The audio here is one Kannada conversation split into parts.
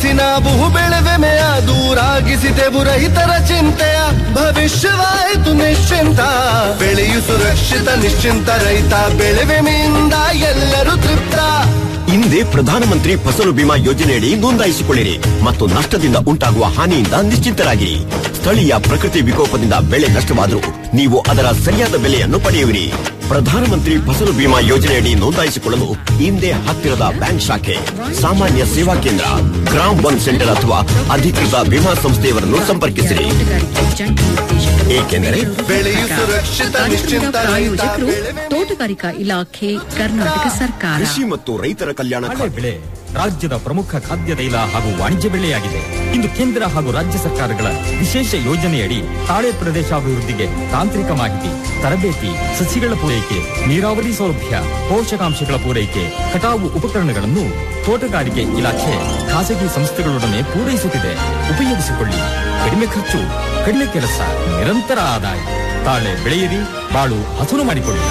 ಬಿಡಿಸಿ ನಾವು ಬೆಳೆವೆಮೆಯ ದೂರಾಗಿಸಿದೆವು ರೈತರ ಚಿಂತೆಯ ಭವಿಷ್ಯವಾಯಿತು ನಿಶ್ಚಿಂತ ಬೆಳೆಯು ಸುರಕ್ಷಿತ ನಿಶ್ಚಿಂತ ರೈತ ಬೆಳೆವೆಮೆಯಿಂದ ಎಲ್ಲರೂ ತೃಪ್ತ ಹಿಂದೆ ಪ್ರಧಾನಮಂತ್ರಿ ಫಸಲು ಬಿಮಾ ಯೋಜನೆಯಡಿ ನೋಂದಾಯಿಸಿಕೊಳ್ಳಿರಿ ಮತ್ತು ನಷ್ಟದಿಂದ ಉಂಟಾಗುವ ಹಾನಿಯಿಂದ ನಿಶ್ಚಿಂತರಾಗಿರಿ ಸ್ಥಳೀಯ ಪ್ರಕೃತಿ ವಿಕೋಪದಿಂದ ಬೆಳೆ ನಷ್ಟವಾದರೂ ನೀವು ಅದರ ಸರಿಯಾದ ಬೆಲೆಯನ್ನು ಪಡೆಯುವಿರಿ ಪ್ರಧಾನಮಂತ್ರಿ ಫಸಲು ಬಿಮಾ ಯೋಜನೆಯಡಿ ನೋಂದಾಯಿಸಿಕೊಳ್ಳಲು ಹಿಂದೆ ಹತ್ತಿರದ ಬ್ಯಾಂಕ್ ಶಾಖೆ ಸಾಮಾನ್ಯ ಸೇವಾ ಕೇಂದ್ರ ಗ್ರಾಮ್ ಒನ್ ಸೆಂಟರ್ ಅಥವಾ ಅಧಿಕೃತ ವಿಮಾ ಸಂಸ್ಥೆಯವರನ್ನು ಸಂಪರ್ಕಿಸಿರಿ ಏಕೆಂದರೆ ಬೆಳೆಯು ಸುರಕ್ಷಿತ ನಿಶ್ಚಿಂತ ರೈತ ಪ್ರಾಯೋಜಕರು ಬೆಳೆವೆ ತೋಟಗಾರಿಕಾ ಇಲಾಖೆ ಕರ್ನಾಟಕ ಸರ್ಕಾರ ಕೃಷಿ ಮತ್ತು ರೈತರ ಕಲ್ಯಾಣ ಕಡಲೆ ಬೆಳೆ ರಾಜ್ಯದ ಪ್ರಮುಖ ಖಾದ್ಯ ತೈಲ ಹಾಗೂ ವಾಣಿಜ್ಯ ಬೆಳೆಯಾಗಿದೆ ಇಂದು ಕೇಂದ್ರ ಹಾಗೂ ರಾಜ್ಯ ಸರ್ಕಾರಗಳ ವಿಶೇಷ ಯೋಜನೆಯಡಿ ತಾಳೆ ಪ್ರದೇಶಾಭಿವೃದ್ಧಿಗೆ ತಾಂತ್ರಿಕ ಮಾಹಿತಿ ತರಬೇತಿ ಸಸಿಗಳ ಪೂರೈಕೆ ನೀರಾವರಿ ಸೌಲಭ್ಯ ಪೋಷಕಾಂಶಗಳ ಪೂರೈಕೆ ಕಟಾವು ಉಪಕರಣಗಳನ್ನು ತೋಟಗಾರಿಕೆ ಇಲಾಖೆ ಖಾಸಗಿ ಸಂಸ್ಥೆಗಳೊಡನೆ ಪೂರೈಸುತ್ತಿದೆ ಉಪಯೋಗಿಸಿಕೊಳ್ಳಿ ಕಡಿಮೆ ಖರ್ಚು ಕಡಿಮೆ ಕೆಲಸ ನಿರಂತರ ಆದಾಯ ತಾಳೆ ಬೆಳೆಯಿರಿ ಬಾಳು ಹಸನು ಮಾಡಿಕೊಳ್ಳಿ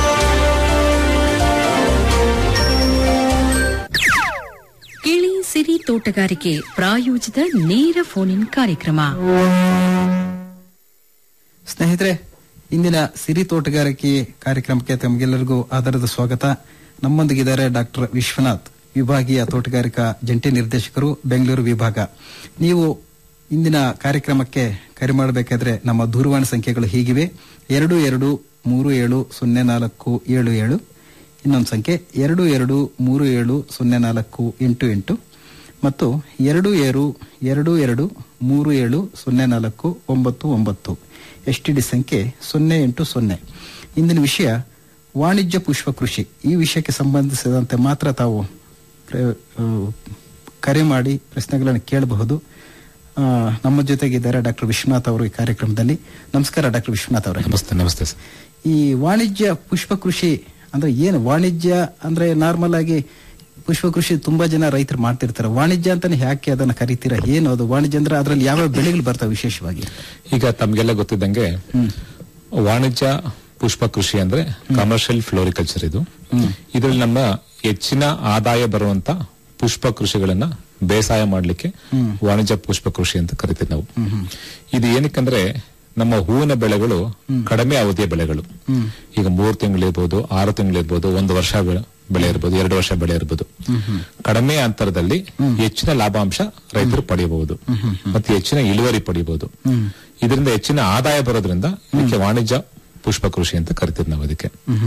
ಕೇಳಿ ಸಿರಿ ತೋಟಗಾರಿಕೆ ಪ್ರಾಯೋಜಿತ ನೇರ ಫೋನ್ ಇನ್ ಕಾರ್ಯಕ್ರಮ ಸ್ನೇಹಿತರೆ ಇಂದಿನ ಸಿರಿ ತೋಟಗಾರಿಕೆ ಕಾರ್ಯಕ್ರಮಕ್ಕೆ ತಮಗೆಲ್ಲರಿಗೂ ಆಧಾರದ ಸ್ವಾಗತ ನಮ್ಮೊಂದಿಗಿದ್ದಾರೆ ಡಾಕ್ಟರ್ ವಿಶ್ವನಾಥ್ ವಿಭಾಗೀಯ ತೋಟಗಾರಿಕಾ ಜಂಟಿ ನಿರ್ದೇಶಕರು ಬೆಂಗಳೂರು ವಿಭಾಗ ನೀವು ಇಂದಿನ ಕಾರ್ಯಕ್ರಮಕ್ಕೆ ಕರೆ ಮಾಡಬೇಕಾದ್ರೆ ನಮ್ಮ ದೂರವಾಣಿ ಸಂಖ್ಯೆಗಳು ಹೀಗಿವೆ ಎರಡು ಎರಡು ಮೂರು ಏಳು ಸೊನ್ನೆ ನಾಲ್ಕು ಏಳು ಏಳು ಇನ್ನೊಂದು ಸಂಖ್ಯೆ ಎರಡು ಎರಡು ಮೂರು ಏಳು ಸೊನ್ನೆ ನಾಲ್ಕು ಎಂಟು ಎಂಟು ಮತ್ತು ಎರಡು ಏರು ಎರಡು ಎರಡು ಮೂರು ಏಳು ಸೊನ್ನೆ ನಾಲ್ಕು ಒಂಬತ್ತು ಒಂಬತ್ತು ಎಸ್ ಟಿ ಡಿ ಸಂಖ್ಯೆ ಸೊನ್ನೆ ಎಂಟು ಸೊನ್ನೆ ಇಂದಿನ ವಿಷಯ ವಾಣಿಜ್ಯ ಪುಷ್ಪ ಕೃಷಿ ಈ ವಿಷಯಕ್ಕೆ ಸಂಬಂಧಿಸಿದಂತೆ ಮಾತ್ರ ತಾವು ಪ್ರ- ಆ, ಕರೆ ಮಾಡಿ ಪ್ರಶ್ನೆಗಳನ್ನು ಕೇಳಬಹುದು ಆ, ನಮ್ಮ ಜೊತೆಗಿದ್ದಾರೆ ಡಾಕ್ಟರ್ ವಿಶ್ವನಾಥ್ ಅವರು ಈ ಕಾರ್ಯಕ್ರಮದಲ್ಲಿ ನಮಸ್ಕಾರ ಡಾಕ್ಟರ್ ವಿಶ್ವನಾಥ್ ಅವರೇ ನಮಸ್ತೆ ನಮಸ್ತೆ ಸರ್ ಈ ವಾಣಿಜ್ಯ ಪುಷ್ಪ ಕೃಷಿ ಅಂದ್ರೆ ಏನು ವಾಣಿಜ್ಯ ಅಂದ್ರೆ ನಾರ್ಮಲ್ ಆಗಿ ಪುಷ್ಪ ಕೃಷಿ ತುಂಬಾ ಜನ ರೈತರು ಮಾಡ್ತಿರ್ತಾರೆ ವಾಣಿಜ್ಯ ಅಂತಾನೆ ಯಾಕೆ ಅದನ್ನ ಕರಿತೀರಾ ಏನು ಅದು ವಾಣಿಜ್ಯ ಅಂದ್ರೆ ಅದ್ರಲ್ಲಿ ಯಾವ ಬೆಳೆಗಳು ಬರ್ತಾವೆ ವಿಶೇಷವಾಗಿ ಈಗ ತಮ್ಗೆಲ್ಲ ಗೊತ್ತಿದ್ದಂಗೆ ವಾಣಿಜ್ಯ ಪುಷ್ಪ ಕೃಷಿ ಅಂದ್ರೆ ಕಮರ್ಷಿಯಲ್ ಫ್ಲೋರಿಕಲ್ಚರ್ ಇದು ಇದರಲ್ಲಿ ನಮ್ಮ ಹೆಚ್ಚಿನ ಆದಾಯ ಬರುವಂತ ಪುಷ್ಪ ಕೃಷಿಗಳನ್ನ ಬೇಸಾಯ ಮಾಡ್ಲಿಕ್ಕೆ ವಾಣಿಜ್ಯ ಪುಷ್ಪ ಕೃಷಿ ಅಂತ ಕರಿತೀವಿ ನಾವು ಇದು ಏನಕ್ಕಂದ್ರೆ ನಮ್ಮ ಹೂವಿನ ಬೆಳೆಗಳು ಕಡಿಮೆ ಅವಧಿಯ ಬೆಳೆಗಳು ಈಗ ಮೂರು ತಿಂಗಳಿರ್ಬೋದು ಆರು ತಿಂಗಳಿರ್ಬೋದು ಒಂದು ವರ್ಷ ಬೆ- ಬೆಳೆ ಇರ್ಬೋದು ಎರಡು ವರ್ಷ ಬೆಳೆ ಇರ್ಬೋದು ಕಡಿಮೆ ಅಂತರದಲ್ಲಿ ಹೆಚ್ಚಿನ ಲಾಭಾಂಶ ರೈತರು ಪಡೆಯಬಹುದು ಮತ್ತೆ ಹೆಚ್ಚಿನ ಇಳುವರಿ ಪಡೆಯಬಹುದು ಇದರಿಂದ ಹೆಚ್ಚಿನ ಆದಾಯ ಬರೋದ್ರಿಂದ ಇದಕ್ಕೆ ವಾಣಿಜ್ಯ ಪುಷ್ಪ ಕೃಷಿ ಅಂತ ಕರಿತೀವಿ ನಾವು ಅದಕ್ಕೆ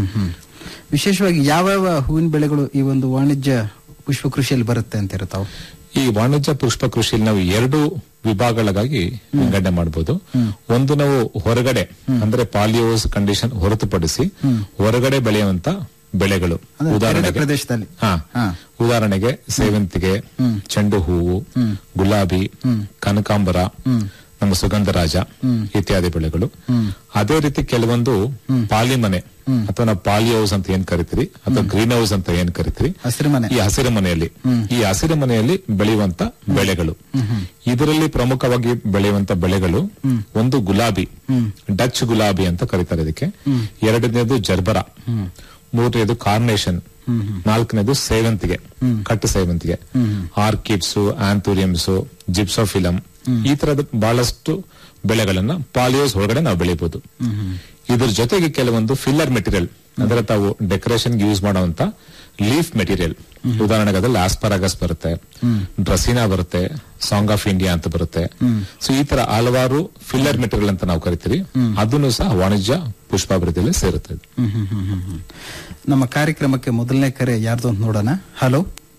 ವಿಶೇಷವಾಗಿ ಯಾವ್ಯಾವ ಹೂವಿನ ಬೆಳೆಗಳು ಈ ಒಂದು ವಾಣಿಜ್ಯ ಪುಷ್ಪ ಕೃಷಿಯಲ್ಲಿ ಬರುತ್ತೆ ಅಂತ ತಾವು ಈ ವಾಣಿಜ್ಯ ಪುಷ್ಪ ಕೃಷಿಯಲ್ಲಿ ನಾವು ಎರಡು ವಿಭಾಗಗಳಾಗಿ ವಿಂಗಡಣೆ ಮಾಡಬಹುದು ಒಂದು ನಾವು ಹೊರಗಡೆ ಅಂದ್ರೆ ಪಾಲಿಯೋಸ್ ಕಂಡೀಷನ್ ಹೊರತುಪಡಿಸಿ ಹೊರಗಡೆ ಬೆಳೆಯುವಂತ ಬೆಳೆಗಳು ಅಂದ್ರೆ ತೆರೆದ ಉದಾಹರಣೆಗೆ ಪ್ರದೇಶದಲ್ಲಿ ಹಾ ಹಾ. ಉದಾಹರಣೆಗೆ ಸೇವಂತಿಗೆ ಚೆಂಡು ಹೂವು ಗುಲಾಬಿ ಕನಕಾಂಬರ ನಮ್ಮ ಸುಗಂಧರಾಜ ಇತ್ಯಾದಿ ಬೆಳೆಗಳು ಅದೇ ರೀತಿ ಕೆಲವೊಂದು ಪಾಲಿಮನೆ ಅಥವಾ ನಾವು ಪಾಲಿ ಹೌಸ್ ಅಂತ ಏನ್ ಕರಿತೀರಿ ಅಥವಾ ಗ್ರೀನ್ ಹೌಸ್ ಅಂತ ಏನ್ ಕರಿತೀರಿ ಹಸಿರು ಮನೆ ಈ ಹಸಿರು ಮನೆಯಲ್ಲಿ ಈ ಹಸಿರು ಮನೆಯಲ್ಲಿ ಬೆಳೆಯುವಂತ ಬೆಳೆಗಳು ಇದರಲ್ಲಿ ಪ್ರಮುಖವಾಗಿ ಬೆಳೆಯುವಂತ ಬೆಳೆಗಳು ಒಂದು ಗುಲಾಬಿ ಡಚ್ ಗುಲಾಬಿ ಅಂತ ಕರೀತಾರೆ ಇದಕ್ಕೆ ಎರಡನೇದು ಜರ್ಬರ ಮೂರನೇದು ಕಾರ್ನೇಷನ್ ನಾಲ್ಕನೇದು ಸೇವಂತಿಗೆ ಕಟ್ಟು ಸೇವಂತಿಗೆ ಆರ್ಕಿಡ್ಸ್ ಆಂಥೂರಿಯಮ್ಸ್ ಜಿಪ್ಸೋಫಿಲಮ್ ಈ ತರದ ಬಹಳಷ್ಟು ಬೆಳೆಗಳನ್ನ ಪಾಲಿಯೋಸ್ ಒಳಗಡೆ ನಾವು ಬೆಳಿಬಹುದು ಇದ್ರ ಜೊತೆಗೆ ಕೆಲವೊಂದು ಫಿಲ್ಲರ್ ಮೆಟೀರಿಯಲ್ ಅಂದ್ರೆ ತಾವು ಡೆಕೋರೇಷನ್ ಯೂಸ್ ಮಾಡುವಂತ ಲೀಫ್ ಮೆಟೀರಿಯಲ್ ಉದಾಹರಣೆಗೆ ಅದ್ರಲ್ಲಿ ಆಸ್ಪರಾಗಸ್ ಬರುತ್ತೆ ಡ್ರಸಿನಾ ಬರುತ್ತೆ ಸಾಂಗ್ ಆಫ್ ಇಂಡಿಯಾ ಅಂತ ಬರುತ್ತೆ ಸೊ ಈ ತರ ಹಲವಾರು ಫಿಲ್ಲರ್ ಮೆಟೀರಿಯಲ್ ಅಂತ ನಾವು ಕರಿತೀವಿ ಅದನ್ನು ಸಹ ವಾಣಿಜ್ಯ ಪುಷ್ಪಾಭಿವೃದ್ಧಿಯಲ್ಲಿ ಸೇರುತ್ತೆ ಇದು. ಹ್ಮ್ ಹ್ಮ್ ಹ್ಮ್ ಹ್ಮ್ ಹ್ಮ್. ನಮ್ಮ ಕಾರ್ಯಕ್ರಮಕ್ಕೆ ಮೊದಲನೇ ಕರೆ ಯಾರ್ದು ಅಂತ ನೋಡೋಣ ಹಲೋ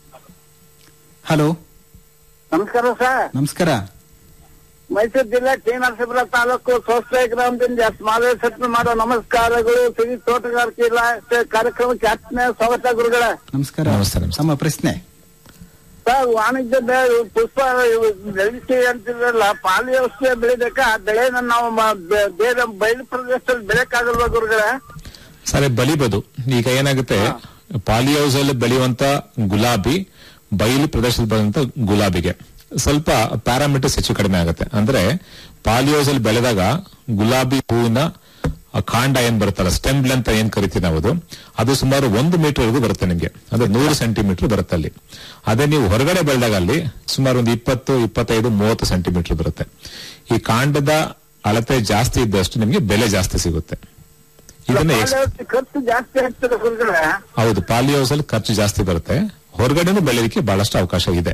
ಹಲೋ ನಮಸ್ಕಾರ ಸರ್ ನಮಸ್ಕಾರ ಮೈಸೂರು ಜಿಲ್ಲೆ ಟಿ ನರಸೀಪುರ ತಾಲೂಕು ಸೋಸ್ತೆ ಗ್ರಾಮದಿಂದ ಎಸ್ ಮಾದೇಶತ್ನ ಮಾಡೋ ನಮಸ್ಕಾರಗಳು ಸಿರಿ ತೋಟಗಾರಿಕೆ ಇಲಾಖೆ ಕಾರ್ಯಕ್ರಮಕ್ಕೆ ಆತ್ಮೀಯ ಸ್ವಾಗತ ಗುರುಗಳೇ ನಮಸ್ಕಾರ ನಮಸ್ತೆ, ನಮಸ್ತೆ. ನಮ್ಮ ಪ್ರಶ್ನೆ ಸರ್ ವಾಣಿಜ್ಯ ಬೆ- ಪುಷ್ಪ ಬೆಳಿತೀವಿ ಅಂತಿದ್ರಲ್ಲ ಪಾಲಿಯೋಸ್ಗೆ ಬೆಳಿಬೇಕಾ ಆ ಬೆಳೆನ ನಾವು ಮ- ಬೆ- ಬೇರೆ ಬಯಲು ಪ್ರದೇಶದಲ್ಲಿ ಬೆಳೆಯಕ್ಕಾಗಲ್ವಾ ಗುರುಗಳೇ ಸರಿ ಬಲಿಬೋದು ಈಗ ಏನಾಗುತ್ತೆ ಪಾಲಿ ಹೌಸ್ ಅಲ್ಲಿ ಬೆಳೆಯುವಂತ ಗುಲಾಬಿ ಬಯಲು ಪ್ರದೇಶದಲ್ಲಿ ಬೆಳೆಯುವಂತ ಗುಲಾಬಿಗೆ ಸ್ವಲ್ಪ ಪ್ಯಾರಾಮೀಟರ್ಸ್ ಹೆಚ್ಚು ಕಡಿಮೆ ಆಗುತ್ತೆ ಅಂದ್ರೆ ಪಾಲಿ ಹೌಸ್ ಅಲ್ಲಿ ಬೆಳೆದಾಗ ಗುಲಾಬಿ ಹೂವಿನ ಆ ಕಾಂಡ ಏನ್ ಬರುತ್ತಲ್ಲ ಸ್ಟೆಮ್ ಲೆಂತ್ ಏನ್ ಕರಿತೀವಿ ನಾವು ಅದು ಅದು ಸುಮಾರು ಒಂದು ಮೀಟರ್ ವರೆಗೂ ಬರುತ್ತೆ ನಿಮ್ಗೆ ಅಂದ್ರೆ ನೂರು ಸೆಂಟಿಮೀಟರ್ ಬರುತ್ತೆ ಅಲ್ಲಿ ಅದೇ ನೀವು ಹೊರಗಡೆ ಬೆಳೆದಾಗ ಅಲ್ಲಿ ಸುಮಾರು ಒಂದು ಇಪ್ಪತ್ತು ಇಪ್ಪತ್ತೈದು ಮೂವತ್ತು ಸೆಂಟಿಮೀಟರ್ ಬರುತ್ತೆ ಈ ಕಾಂಡದ ಅಳತೆ ಜಾಸ್ತಿ ಇದ್ದಷ್ಟು ನಿಮ್ಗೆ ಬೆಲೆ ಜಾಸ್ತಿ ಸಿಗುತ್ತೆ ಇದನ್ನ ಎಕ್ಸ್- ಪಾಲಿಹೌಸ್ ಖರ್ಚು ಜಾಸ್ತಿ ಆಗ್ತದೆ ಗುರುಗಳೇ ಹೌದು ಪಾಲಿ ಹೌಸ್ ಅಲ್ಲಿ ಖರ್ಚು ಜಾಸ್ತಿ ಬರುತ್ತೆ ಹೊರಗಡೆನೂ ಬೆಳೆಯಲಿಕ್ಕೆ ಬಹಳಷ್ಟು ಅವಕಾಶ ಇದೆ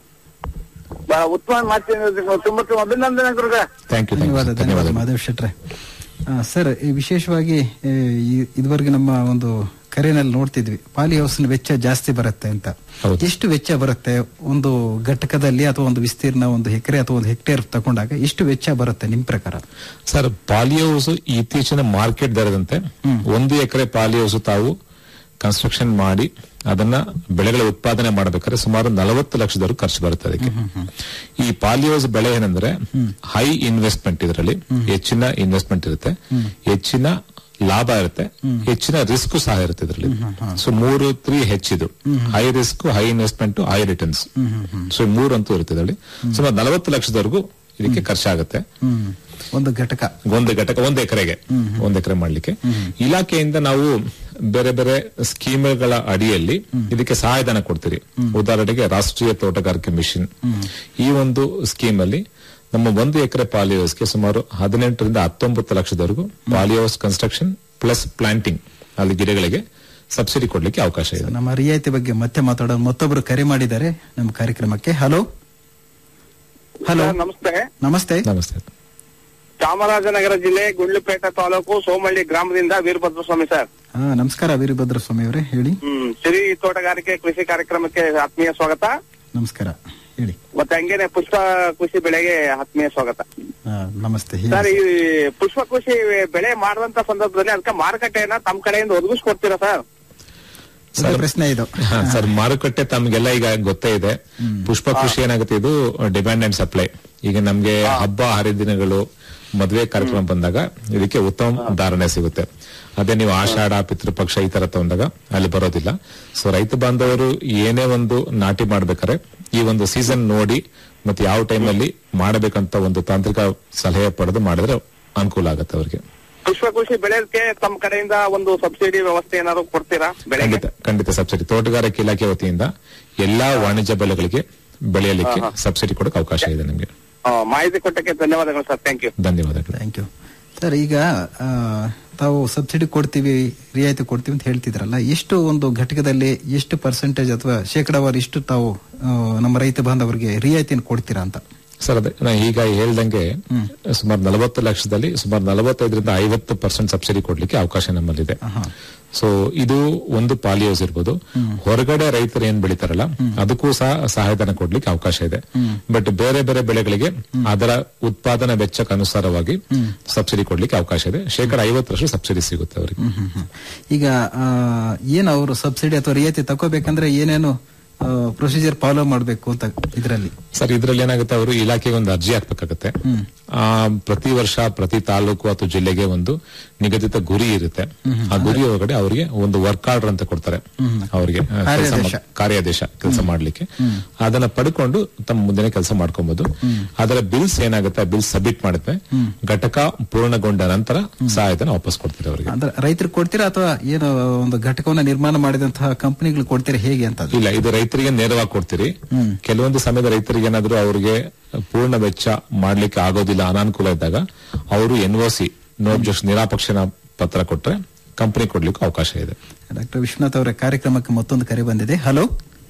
ಬಹಳ ಉತ್ತಮ ಮಾಡ್ತೀನಿ ತುಂಬಾ ತುಂಬಾ ಅಭಿನಂದನೆ ಗುರುಗಳೇ ಥ್ಯಾಂಕ್ ಯು ಧನ್ಯವಾದ ಧನ್ಯವಾದ ಧನ್ಯವಾದ ಮಾಧವ್ ಶೆಟ್ರೆ ಆ, ಸರ್ ಈ ವಿಶೇಷವಾಗಿ ಏ, ಈ- ಇದುವರೆಗೆ ನಮ್ಮ ಒಂದು ಕರೆನಲ್ಲಿ ನೋಡ್ತಿದ್ವಿ ಪಾಲಿ ಹೌಸ್ನ ವೆಚ್ಚ ಜಾಸ್ತಿ ಬರುತ್ತೆ ಅಂತ ಹೌದು. ಎಷ್ಟು ವೆಚ್ಚ ಬರುತ್ತೆ ಒಂದು ಘಟಕದಲ್ಲಿ ಅಥವಾ ಒಂದು ವಿಸ್ತೀರ್ಣ ಒಂದು ಎಕರೆ ಅಥವಾ ಒಂದು ಹೆಕ್ಟೇರ್ ತಗೊಂಡಾಗ ಎಷ್ಟು ವೆಚ್ಚ ಬರುತ್ತೆ ನಿಮ್ ಪ್ರಕಾರ ಸರ್ ಪಾಲಿ ಹೌಸ್ ಇತ್ತೀಚಿನ ಮಾರ್ಕೆಟ್ ದರದಂತೆ ಒಂದು ಎಕರೆ ಪಾಲಿ ಹೌಸ್ ತಾವು ಕನ್ಸ್ಟ್ರಕ್ಷನ್ ಮಾಡಿ ಅದನ್ನ ಬೆಳೆಗಳ ಉತ್ಪಾದನೆ ಮಾಡಬೇಕಾದ್ರೆ ಸುಮಾರು ನಲವತ್ತು ಲಕ್ಷದವರೆಗೂ ಖರ್ಚು ಬರುತ್ತೆ ಅದಕ್ಕೆ ಈ ಪಾಲಿ ಹೌಸ್ ಬೆಳೆ ಏನಂದ್ರೆ ಹೈ ಇನ್ವೆಸ್ಟ್ಮೆಂಟ್ ಇದರಲ್ಲಿ ಹೆಚ್ಚಿನ ಇನ್ವೆಸ್ಟ್ಮೆಂಟ್ ಇರುತ್ತೆ ಹೆಚ್ಚಿನ ಲಾಭ ಇರುತ್ತೆ ಹೆಚ್ಚಿನ ರಿಸ್ಕ್ ಸಹ ಇರುತ್ತೆ ಇದರಲ್ಲಿ ಸೊ ಮೂರು ತ್ರೀ ಹೆಚ್ಚಿದು high risk high investment high returns so ಈ ಮೂರು ಅಂತೂ ಇರುತ್ತೆ ಇದರಲ್ಲಿ ಸುಮಾರು ನಲವತ್ತು ಲಕ್ಷದವರೆಗೂ ಇದಕ್ಕೆ ಖರ್ಚಾಗುತ್ತೆ ಹ್ಮ್ ಒಂದು ಘಟಕ ಒಂದು ಘಟಕ ಒಂದು ಎಕರೆಗೆ ಒಂದು ಎಕರೆ ಮಾಡ್ಲಿಕ್ಕೆ ಇಲಾಖೆಯಿಂದ ನಾವು ಬೇರೆ ಬೇರೆ ಸ್ಕೀಮ್ಗಳ ಅಡಿಯಲ್ಲಿ ಇದಕ್ಕೆ ಸಹಾಯಧನ ಕೊಡ್ತೀರಿ ಉದಾಹರಣೆಗೆ ರಾಷ್ಟ್ರೀಯ ತೋಟಗಾರಿಕೆ ಮಿಷನ್ ಈ ಒಂದು ಸ್ಕೀಮ್ ಅಲ್ಲಿ ನಮ್ಮ ಒಂದು ಎಕರೆ ಪಾಲಿಹೌಸ್ಗೆ ಸುಮಾರು ಹದಿನೆಂಟರಿಂದ ಹತ್ತೊಂಬತ್ತು ಲಕ್ಷದವರೆಗೂ ಪಾಲಿಹೌಸ್ ಕನ್ಸ್ಟ್ರಕ್ಷನ್ ಪ್ಲಸ್ ಪ್ಲಾಂಟಿಂಗ್ ಅಲ್ಲಿ ಗಿಡಗಳಿಗೆ ಸಬ್ಸಿಡಿ ಕೊಡ್ಲಿಕ್ಕೆ ಅವಕಾಶ ಇದೆ ನಮ್ಮ ರಿಯಾಯಿತಿ ಬಗ್ಗೆ ಮತ್ತೆ ಮಾತಾಡೋದು ಮತ್ತೊಬ್ರು ಕರೆ ಮಾಡಿದ್ದಾರೆ ನಮ್ಮ ಕಾರ್ಯಕ್ರಮಕ್ಕೆ ಹಲೋ ಹಲೋ ಸರ್, ನಮಸ್ತೆ ನಮಸ್ತೆ ನಮಸ್ತೆ ಚಾಮರಾಜನಗರ ಜಿಲ್ಲೆ ಗುಂಡ್ಲುಪೇಟೆ ತಾಲೂಕು ಸೋಮಳ್ಳಿ ಗ್ರಾಮದಿಂದ ವೀರಭದ್ರ ಸ್ವಾಮಿ ಸರ್ ಹಾ ನಮಸ್ಕಾರ ವೀರಭದ್ರ ಸ್ವಾಮಿ ಅವರೇ ಹೇಳಿ ಹ್ಮ್ ಸಿರಿ ತೋಟಗಾರಿಕೆ ಕೃಷಿ ಕಾರ್ಯಕ್ರಮಕ್ಕೆ ಆತ್ಮೀಯ ಸ್ವಾಗತ ನಮಸ್ಕಾರ ಹೇಳಿ ಮತ್ತೆ ಹಂಗೇನೆ ಪುಷ್ಪ ಕೃಷಿ ಬೆಳೆಗೆ ಆತ್ಮೀಯ ಸ್ವಾಗತ ಹಾ, ನಮಸ್ತೆ ಸರ್ ಹೇಳಿ ಈ ಪುಷ್ಪ ಕೃಷಿ ಬೆಳೆ ಮಾಡುವಂತ ಸಂದರ್ಭದಲ್ಲಿ ಅದಕ್ಕೆ ಮಾರುಕಟ್ಟೆಯನ್ನ ತಮ್ಮ ಕಡೆಯಿಂದ ಒದಗಿಸ್ಕೊಡ್ತೀರಾ ಸರ್ ಒಳ್ಳೆ ಪ್ರಶ್ನೆ ಇದು ಹಾ, ಸರ್ ಮಾರುಕಟ್ಟೆ ತಮ್ಗೆಲ್ಲ ಈಗ ಗೊತ್ತೇ ಇದೆ ಪುಷ್ಪ ಕೃಷಿ ಏನಾಗುತ್ತೆ ಇದು ಡಿಮ್ಯಾಂಡ್ ಅಂಡ್ ಸಪ್ಲೈ ಈಗ ನಮ್ಗೆ ಹಬ್ಬ ಹರಿದಿನಗಳು ಮದುವೆ ಕಾರ್ಯಕ್ರಮ ಬಂದಾಗ ಇದಕ್ಕೆ ಉತ್ತಮ ಧಾರಣೆ ಸಿಗುತ್ತೆ ಅದೇ ನೀವು ಆಷಾಢ ಪಿತೃಪಕ್ಷ ಈ ತರ ತಗೊಂಡಾಗ ಅಲ್ಲಿ ಬರೋದಿಲ್ಲ ಸೊ ರೈತ ಬಾಂಧವರು ಏನೇ ಒಂದು ನಾಟಿ ಮಾಡ್ಬೇಕಾದ್ರೆ ಈ ಒಂದು ಸೀಸನ್ ನೋಡಿ ಮತ್ತೆ ಯಾವ ಟೈಮಲ್ಲಿ ಮಾಡಬೇಕಂತ ಒಂದು ತಾಂತ್ರಿಕ ಸಲಹೆ ಪಡೆದು ಮಾಡಿದ್ರೆ ಅನುಕೂಲ ಆಗುತ್ತೆ ಅವ್ರಿಗೆ ಪುಷ್ಪ ಕೃಷಿ ಬೆಳೆಯೋದಕ್ಕೆ ತಮ್ಮ ಕಡೆಯಿಂದ ಒಂದು ಸಬ್ಸಿಡಿ ವ್ಯವಸ್ಥೆ ಏನಾದ್ರು ಕೊಡ್ತೀರಾ ಬೆಳೆಗೆ ಖಂಡಿತ ಖಂಡಿತ ಸಬ್ಸಿಡಿ ತೋಟಗಾರಿಕೆ ಇಲಾಖೆ ವತಿಯಿಂದ ಎಲ್ಲಾ ವಾಣಿಜ್ಯ ಬೆಳೆಗಳಿಗೆ ಬೆಳೆಯಲಿಕ್ಕೆ ಸಬ್ಸಿಡಿ ಕೊಡಕ್ಕೆ ಅವಕಾಶ ಇದೆ ನಿಮಗೆ ಆ, ಮಾಹಿತಿ ಕೊಟ್ಟಕ್ಕೆ ಧನ್ಯವಾದಗಳು ಸರ್ ಥ್ಯಾಂಕ್ ಯು ಧನ್ಯವಾದಗಳು ಥ್ಯಾಂಕ್ ಯು ಸರ್ ಈಗ ಆ, ತಾವು ಸಬ್ಸಿಡಿ ಕೊಡ್ತೀವಿ ರಿಯಾಯಿತಿ ಕೊಡ್ತೀವಿ ಅಂತ ಹೇಳ್ತಿದ್ರಲ್ಲ ಎಷ್ಟು ಒಂದು ಘಟಕದಲ್ಲಿ ಎಷ್ಟು ಪರ್ಸೆಂಟೇಜ್ ಅಥವಾ ಶೇಕಡಾವಾರು ಇಷ್ಟು ತಾವು ಆ, ನಮ್ಮ ರೈತ ಬಾಂಧವರಿಗೆ ರಿಯಾಯಿತಿಯನ್ನು ಕೊಡ್ತೀರಾ ಅಂತ ಸರ್ ಅದೇ ನಾ ಈಗ ಹೇಳ್ದಂಗೆ ಸುಮಾರು ನಲವತ್ತು ಲಕ್ಷದಲ್ಲಿ ಸುಮಾರು ನಲವತ್ತೈದರಿಂದ ಐವತ್ತು ಪರ್ಸೆಂಟ್ ಸಬ್ಸಿಡಿ ಕೊಡ್ಲಿಕ್ಕೆ ಅವಕಾಶ ನಮ್ಮಲ್ಲಿದೆ ಸೊ ಇದು ಒಂದು ಪಾಲಿ ಹೌಸ್ ಇರ್ಬೋದು ಹೊರಗಡೆ ರೈತರು ಏನ್ ಬೆಳಿತಾರಲ್ಲ ಅದಕ್ಕೂ ಸಹ ಸಹಾಯಧನ ಕೊಡ್ಲಿಕ್ಕೆ ಅವಕಾಶ ಇದೆ ಬಟ್ ಬೇರೆ ಬೇರೆ ಬೆಳೆಗಳಿಗೆ ಅದರ ಉತ್ಪಾದನಾ ವೆಚ್ಚಕ್ಕೆ ಅನುಸಾರವಾಗಿ ಸಬ್ಸಿಡಿ ಕೊಡ್ಲಿಕ್ಕೆ ಅವಕಾಶ ಇದೆ ಶೇಕಡ ಐವತ್ತರಷ್ಟು ಸಬ್ಸಿಡಿ ಸಿಗುತ್ತೆ ಅವರಿಗೆ ಹ್ಮ್, ಹ್ಮ್, ಹ್ಮ್. ಈಗ ಆ, ಏನು ಅವರು ಸಬ್ಸಿಡಿ ಅಥವಾ ರಿಯಾಯಿತಿ ತಗೋಬೇಕಂದ್ರೆ ಏನೇನು ಪ್ರೊಸೀಜರ್ ಫಾಲೋ ಮಾಡಬೇಕು ಅಂತ ಇದರಲ್ಲಿ ಸರ್ ಇದ್ರಲ್ಲಿ ಏನಾಗುತ್ತೆ ಅವರು ಇಲಾಖೆಗೆ ಒಂದು ಅರ್ಜಿ ಹಾಕ್ಬೇಕಾಗತ್ತೆ ಆ, ಪ್ರತಿ ವರ್ಷ ಪ್ರತಿ ತಾಲೂಕು ಅಥವಾ ಜಿಲ್ಲೆಗೆ ಒಂದು ನಿಗದಿತ ಗುರಿ ಇರುತ್ತೆ ಆ ಗುರಿ ಒಳಗಡೆ ಅವರಿಗೆ ಒಂದು ವರ್ಕ್ ಆರ್ಡರ್ ಅಂತ ಕೊಡ್ತಾರೆ ಅವರಿಗೆ ಆ, ಕೆಲ್ಸ ಮಾ- ಕಾರ್ಯಾದೇಶ. ಕಾರ್ಯಾದೇಶ ಕೆಲಸ ಮಾಡ್ಲಿಕ್ಕೆ ಅದನ್ನ ಪಡ್ಕೊಂಡು ತಮ್ಮ ಮುಂದೆ ಕೆಲಸ ಮಾಡ್ಕೊಬಹುದು ಅದರ ಬಿಲ್ಸ್ ಏನಾಗುತ್ತೆ ಬಿಲ್ಸ್ ಸಬ್ಮಿಟ್ ಮಾಡುತ್ತೆ ಘಟಕ ಪೂರ್ಣಗೊಂಡ ನಂತರ ಸಹಾಯಧನ ವಾಪಸ್ ಕೊಡ್ತಾರೆ ಅವರಿಗೆ ಅಂದ್ರೆ ರೈತರಿಗೆ ಕೊಡ್ತೀರಾ ಅಥವಾ ಏನು ಒಂದು ಘಟಕವನ್ನ ನಿರ್ಮಾಣ ಮಾಡಿದಂತಹ ಕಂಪನಿಗಳು ಕೊಡ್ತೀರಾ ಹೇಗೆ ಅಂತ ಅದು? ಇಲ್ಲ ಇದು ರೈತರಿಗೆ ನೇರವಾಗಿ ಕೊಡ್ತೀರಿ ಕೆಲವೊಂದು ಸಮಯದ ರೈತರಿಗೆ ಏನಾದ್ರು ಅವರಿಗೆ ಪೂರ್ಣ ವೆಚ್ಚ ಮಾಡ್ಲಿಕ್ಕೆ ಆಗೋದಿಲ್ಲ ಅನಾನುಕೂಲ ಇದ್ದಾಗ ಅವರು ಎನ್ ಒ ಸಿ ನೋಬ್ಜೆಕ್ಷನ್ ನಿರಾಪಕ್ಷಣ ಪತ್ರ ಕೊಟ್ರೆ ಕಂಪನಿ ಕೊಡ್ಲಿಕ್ಕೆ ಅವಕಾಶ ಇದೆ ಡಾಕ್ಟರ್ ವಿಶ್ವನಾಥ್ ಅವರ ಕಾರ್ಯಕ್ರಮಕ್ಕೆ ಮತ್ತೊಂದು ಕರೆ ಬಂದಿದೆ ಹಲೋ